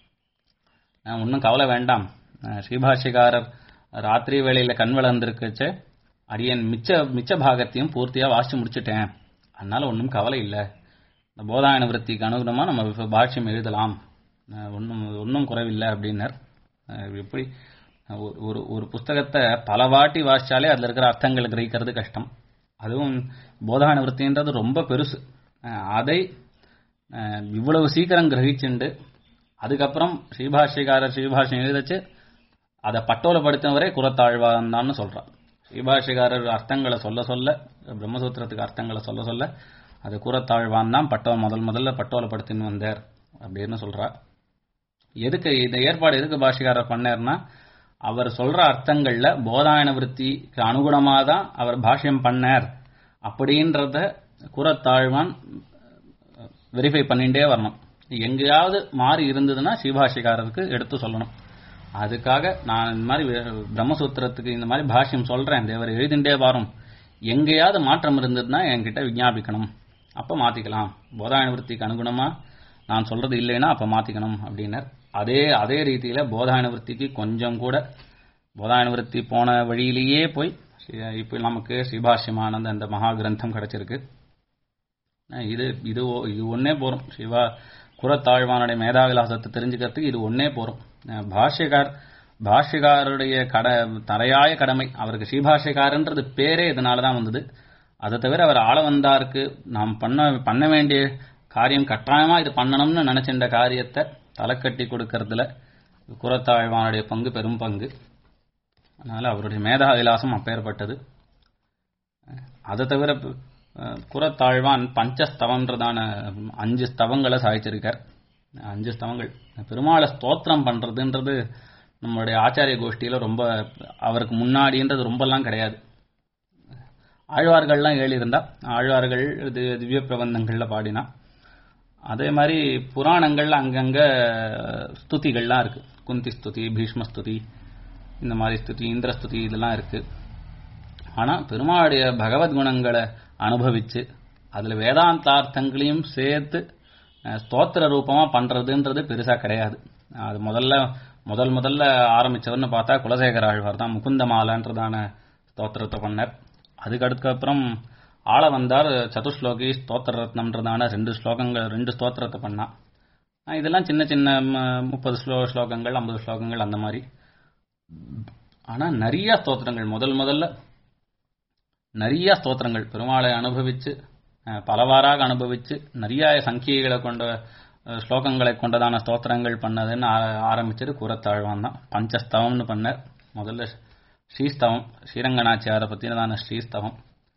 ஒன்றும் கவலை வேண்டாம் அஹ் ஸ்ரீபாஷ்யக்காரர் ராத்திரி வேளையில கண் விளந்திருக்கச்சே அடியன் மிச்ச மிச்ச பாகத்தையும் பூர்த்தியா வாசிச்சு முடிச்சிட்டேன் அதனால ஒன்றும் கவலை இல்லை இந்த போதாயன விருத்திக்கு அனுகுணமா நம்ம இப்ப பாஷ்யம் எழுதலாம் ஒன்றும் ஒன்றும் குறைவில்லை அப்படின்னர் அஹ் எப்படி ஒரு- ஒரு ஒரு புஸ்தகத்தை பல வாட்டி வாசிச்சாலே அதுல இருக்கிற அர்த்தங்களை கிரகிக்கிறது கஷ்டம் அதுவும் போதாயன விருத்தின்றது ரொம்ப பெருசு அஹ் அதை அஹ் இவ்வளவு சீக்கிரம் கிரகிச்சுண்டு அதுக்கப்புறம் ஸ்ரீபாஷ்யக்காரர் ஸ்ரீபாஷ்யம் எழுதச்சு அதை பட்டோலப்படுத்தினவரே குரத்தாழ்வான் தான் சொல்றான் ஸ்ரீபாஷ்யக்காரர் அர்த்தங்களை சொல்ல சொல்ல பிரம்மசூத்திரத்துக்கு அர்த்தங்களை சொல்ல சொல்ல அது குரத்தாழ்வான் தான் பட்டோ முதல் முதல்ல பட்டோலப்படுத்தின்னு வந்தார் அப்படின்னு சொல்றா எதுக்கு இந்த ஏற்பாடு எதுக்கு பாஷ்யக்காரர் பண்ணார்னா அவர் சொல்ற அர்த்தங்கள்ல போதாயன விருத்திக்கு அனுகுணமா தான் அவர் பாஷ்யம் பண்ணார் அப்படின்றத குரத்தாழ்வான் வெரிஃபை பண்ணிட்டே வரணும் எங்கேயாவது மாறி இருந்ததுன்னா ஸ்ரீபாஷிகாரருக்கு எடுத்து சொல்லணும் அதுக்காக நான் இந்த மாதிரி வே- பிரம்மசூத்திரத்துக்கு இந்த மாதிரி பாஷ்யம் சொல்றேன் தேவர் எழுதிண்டே வரும் எங்கேயாவது மாற்றம் இருந்ததுன்னா என்கிட்ட விஞ்ஞாபிக்கணும் அப்ப மாத்திக்கலாம் போதாயன விருத்திக்கு அனுகுணமா நான் சொல்றது இல்லைன்னா அப்ப மாத்திக்கணும் அப்படின்னர் அதே அதே ரீதியில போதாயன விருத்திக்கு கொஞ்சம் கூட போதாயன விருத்தி போன வழியிலேயே போய் ஸ்ரீ- இப்போ நமக்கு ஸ்ரீபாஷ்யமானந்த அந்த மகா கிரந்தம் கிடைச்சிருக்கு அஹ் இது இது ஒ- இது ஒன்னே போறோம் சிவா குரத்தாழ்வானுடைய மேதாவிலாசத்தை தெரிஞ்சுக்கிறதுக்கு இது ஒன்னே போறோம் அஹ் பாஷ்யக்கார் பாஷ்யக்காரருடைய கட தலையாய கடமை அவருக்கு ஸ்ரீபாஷ்யக்காரன்றது பேரே இதனால தான் வந்தது அதை தவிர அவர் ஆள வந்தாருக்கு நாம் பண்ண பண்ண வேண்டிய காரியம் கட்டாயமா இது பண்ணணும்னு நினைச்சின்ற காரியத்தை தலைக்கட்டி கொடுக்கறதுல குரத்தாழ்வானுடைய பங்கு பெரும் பங்கு அதனால அவருடைய மேதா விலாசம் அப்பேற்பட்டது அதை தவிர அஹ், குரத்தாழ்வான் பஞ்சஸ்தவம்ன்றதான அஞ்சு ஸ்தவங்களை சாதிச்சிருக்கார் அஞ்சு ஸ்தவங்கள் பெருமாளை ஸ்தோத்திரம் பண்றதுன்றது நம்மளுடைய ஆச்சாரிய கோஷ்டியில ரொம்ப அவருக்கு முன்னாடின்றது ரொம்பலாம் கிடையாது ஆழ்வார்கள்லாம் எழுதியிருந்தா ஆழ்வார்கள் தி- திவ்ய பிரபந்தங்கள்ல பாடினா அதே மாதிரி புராணங்கள்ல அங்கங்க ஸ்துதிகள்லாம் இருக்கு குந்தி ஸ்துதி பீஷ்ம ஸ்துதி இந்த மாதிரி ஸ்துதி இந்திர ஸ்துதி இதெல்லாம் இருக்கு ஆனா பெருமாளுடைய பகவத் குணங்களை அனுபவிச்சு அதுல வேதாந்தார்த்தங்களையும் சேர்த்து அஹ், ஸ்தோத்திர ரூபமா பண்றதுன்றது பெருசா கிடையாது அது முதல்ல முதல் முதல்ல ஆரம்பிச்சவர்னு பார்த்தா குலசேகர ஆழ்வார் தான் முகுந்தமாலன்றதான ஸ்தோத்திரத்தை பண்ணார் அதுக்கு அதுக்கப்புறம் ஆள வந்தார் சதுஸ்லோகி ஸ்தோத்திர ரத்னம்ன்றதான ரெண்டு ஸ்லோகங்கள் ரெண்டு ஸ்தோத்திரத்தை பண்ணா அஹ், இதெல்லாம் சின்ன சின்ன ம- முப்பது ஸ்லோ ஸ்லோகங்கள் ஐம்பது ஸ்லோகங்கள் அந்த மாதிரி ஆனா நிறைய ஸ்தோத்திரங்கள் முதல் முதல்ல நிறைய ஸ்தோத்திரங்கள் பெருமாளை அனுபவிச்சு அஹ், பலவாறாக அனுபவிச்சு நிறைய சங்கிகளை கொண்ட அஹ், ஸ்லோகங்களை கொண்டதான ஸ்தோத்திரங்கள் பண்ணதுன்னு ஆ- ஆரம்பிச்சது கூறத்தாழ்வான் தான் பஞ்சஸ்தவம்னு பண்ணார் முதல்ல ஸ்ரீஸ்தவம் ஸ்ரீரங்கநாச்சியாரை பத்தினதான ஸ்ரீஸ்தவம்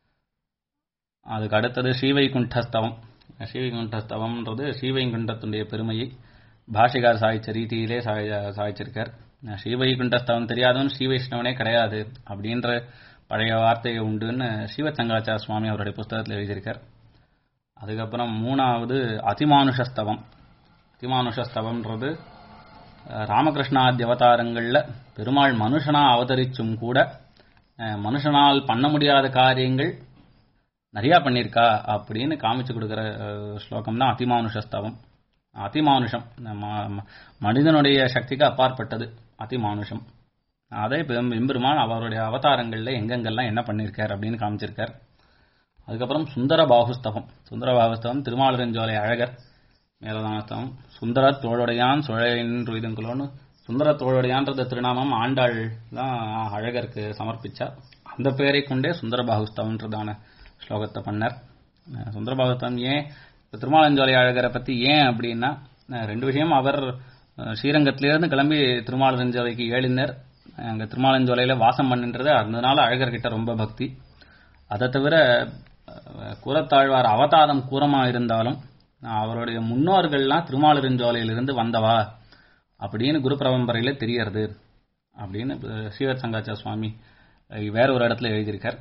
அதுக்கு அடுத்தது ஸ்ரீவைகுண்டஸ்தவம் ஸ்ரீவைகுண்டஸ்தவம்ன்றது ஸ்ரீவைகுண்டத்துடைய பெருமையை பாஷிகார் சாய்ச்ச ரீதியிலே சாய்- சாய்ச்சிருக்கார் ஸ்ரீவைகுண்டஸ்தவம் தெரியாதவன் ஸ்ரீவைஷ்ணவனே கிடையாது அப்படின்ற பழைய வார்த்தை உண்டுன்னு ஸ்ரீவத்சங்கராச்சார சுவாமி அவருடைய புஸ்தகத்தில் எழுதியிருக்கார் அதுக்கப்புறம் மூணாவது அதிமானுஷஸ்தவம் அதிமானுஷஸ்தவம்ன்றது அஹ், ராமகிருஷ்ணாதி அவதாரங்கள்ல பெருமாள் மனுஷனா அவதரிச்சும் கூட அஹ், மனுஷனால் பண்ண முடியாத காரியங்கள் நிறைய பண்ணியிருக்கா அப்படின்னு காமிச்சு கொடுக்கிற அஹ், ஸ்லோகம் தான் அதிமானுஷஸ்தவம் அதிமானுஷம் நம்ம- ம- மனிதனுடைய சக்திக்கு அப்பாற்பட்டது அதிமானுஷம் அதை பெரும் எம்பெருமான் அவருடைய அவதாரங்கள்ல எங்கெங்கெல்லாம் என்ன பண்ணியிருக்கார் அப்படின்னு காமிச்சிருக்கார் அதுக்கப்புறம் சுந்தர பாகுஸ்தவம் சுந்தர பாகுஸ்தவம் திருமாலிருஞ்சோலை அழகர் மேலதானஸ்தவம் சுந்தர தோளுடையான் சுழைன்று இதுங்களோன்னு சுந்தர தோளுடையான்றது திருநாமம் ஆண்டாள் தான் அழகருக்கு சமர்ப்பிச்சா அந்த பெயரை கொண்டே சுந்தர பாகுஸ்தவம்ன்றதான ஸ்லோகத்தை பண்ணார் அஹ் சுந்தர பாகுஸ்தவம் ஏன் இப்ப திருமாலஞ்சோலை அழகரை பத்தி ஏன் அப்படின்னா அஹ் ரெண்டு விஷயம் அவர் அஹ் ஸ்ரீரங்கத்திலிருந்து கிளம்பி திருமாலஞ்சோலைக்கு ஏழினர் அங்க திருமாலஞ்சோலையில வாசம் பண்ணின்றது அதனால அழகர்கிட்ட ரொம்ப பக்தி அதை தவிர அஹ், கூரத்தாழ்வார் அவதாரம் கூரமா இருந்தாலும் அவருடைய முன்னோர்கள்லாம் திருமாலிருஞ்சோலையிலிருந்து வந்தவா அப்படின்னு குரு பரம்பரையில தெரியறது அப்படின்னு அஹ், ஸ்ரீவத் சங்காச்சார சுவாமி அஹ், வேற ஒரு இடத்துல எழுதியிருக்கார்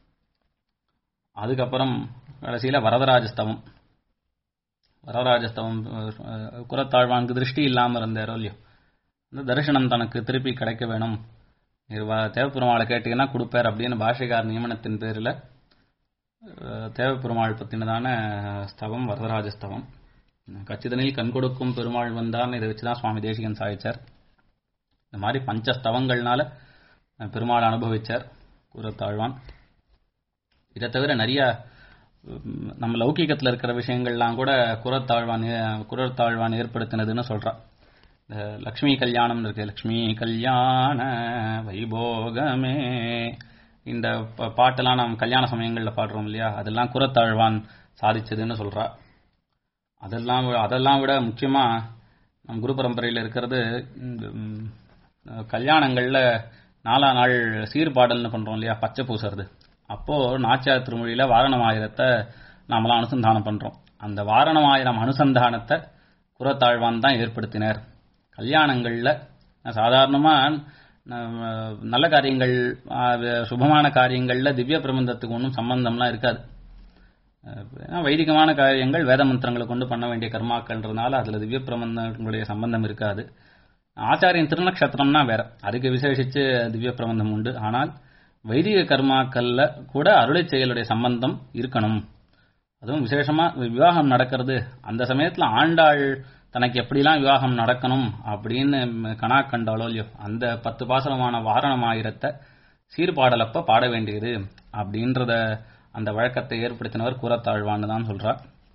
அதுக்கப்புறம் கடைசியில வரதராஜஸ்தவம் வரதராஜஸ்தவம் அஹ், குரத்தாழ்வானுக்கு திருஷ்டி இல்லாம இருந்தாரோ இல்லையோ அந்த தரிசனம் தனக்கு திருப்பி கிடைக்க வேணும் நிர்வா- தேவப்பெருமாளை கேட்டீங்கன்னா கொடுப்பார் அப்படின்னு பாஷைகார் நியமனத்தின் பேரில் அஹ், தேவப்பெருமாள் பத்தினதான ஸ்தவம் வரதராஜஸ்தவம் கச்சிதனில் கண் கொடுக்கும் பெருமாள் வந்தார்னு இதை வச்சுதான் சுவாமி தேசிகன் சாதிச்சார் இந்த மாதிரி பஞ்சஸ்தவங்கள்னால அஹ், பெருமாள் அனுபவிச்சார் கூறத்தாழ்வான் இதை தவிர நிறைய உம், நம்ம லௌகீகத்தில் இருக்கிற விஷயங்கள்லாம் கூட குரத்தாழ்வான் ஏ- குரத்தாழ்வான் ஏற்படுத்தினதுன்னு சொல்றா இந்த லக்ஷ்மி கல்யாணம் இருக்கு லக்ஷ்மி கல்யாண வைபோகமே இந்த ப- பாட்டெல்லாம் நம்ம கல்யாண சமயங்களில் பாடுறோம் இல்லையா அதெல்லாம் குரத்தாழ்வான் சாதிச்சதுன்னு சொல்றா அதெல்லாம் விட- அதெல்லாம் விட முக்கியமா நம் குரு பரம்பரையில் இருக்கிறது இந்த, ம், கல்யாணங்கள்ல நாலா நாள் சீர்பாடல்னு பண்றோம் இல்லையா பச்சை பூசுறது அப்போ நாச்சியார் திருமொழியில வாரணமாயிரத்தை நாமெல்லாம் அனுசந்தானம் பண்றோம் அந்த வாரணமாயிரம் அனுசந்தானத்தை குரத்தாழ்வான் தான் ஏற்படுத்தினர் கல்யாணங்கள்ல சாதாரணமா நம்ம நல்ல காரியங்கள் ஆ, சுபமான காரியங்கள்ல திவ்ய பிரபந்தத்துக்கு ஒன்றும் சம்பந்தம்லாம் இருக்காது ஏன்னா வைதிகமான காரியங்கள் வேத மந்திரங்களை கொண்டு பண்ண வேண்டிய கர்மாக்கள்ன்றதுனால அதுல திவ்ய பிரபந்தங்களுடைய சம்பந்தம் இருக்காது ஆச்சாரியன் திருநக்ஷத்திரம்னா வேற அதுக்கு விசேஷிச்சு திவ்ய பிரபந்தம் உண்டு ஆனால் வைதிக கர்மாக்கள்ல கூட அருளை செயலுடைய சம்பந்தம் இருக்கணும் அதுவும் விசேஷமா விவாகம் நடக்கிறது அந்த சமயத்துல ஆண்டாள் தனக்கு எப்படிலாம் விவாகம் நடக்கணும் அப்படின்னு கணா கண்டாலோ இல்லையோ அந்த பத்து பாசனமான வாரணமாயிரத்தை சீர்பாடலப்ப பாட வேண்டியது அப்படின்றத அந்த வழக்கத்தை ஏற்படுத்தினவர் கூறத்தாழ்வான்னு தான் சொல்றார்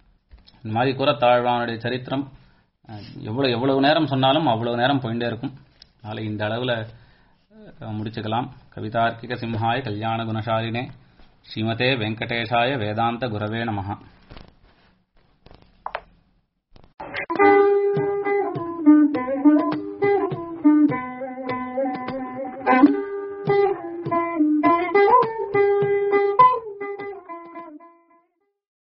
இந்த மாதிரி கூறத்தாழ்வானுடைய சரித்திரம் அஹ், எவ்வளவு எவ்வளவு நேரம் சொன்னாலும் அவ்வளவு நேரம் போயிட்டே இருக்கும் அதனால இந்த அளவுல அஹ், முடிச்சுக்கலாம் கவிதார்க்கிக சிம்ஹாய கல்யாண குணசாலினே ஸ்ரீமதே வெங்கடேஷாய வேதாந்த குரவே நமஹ Thank you.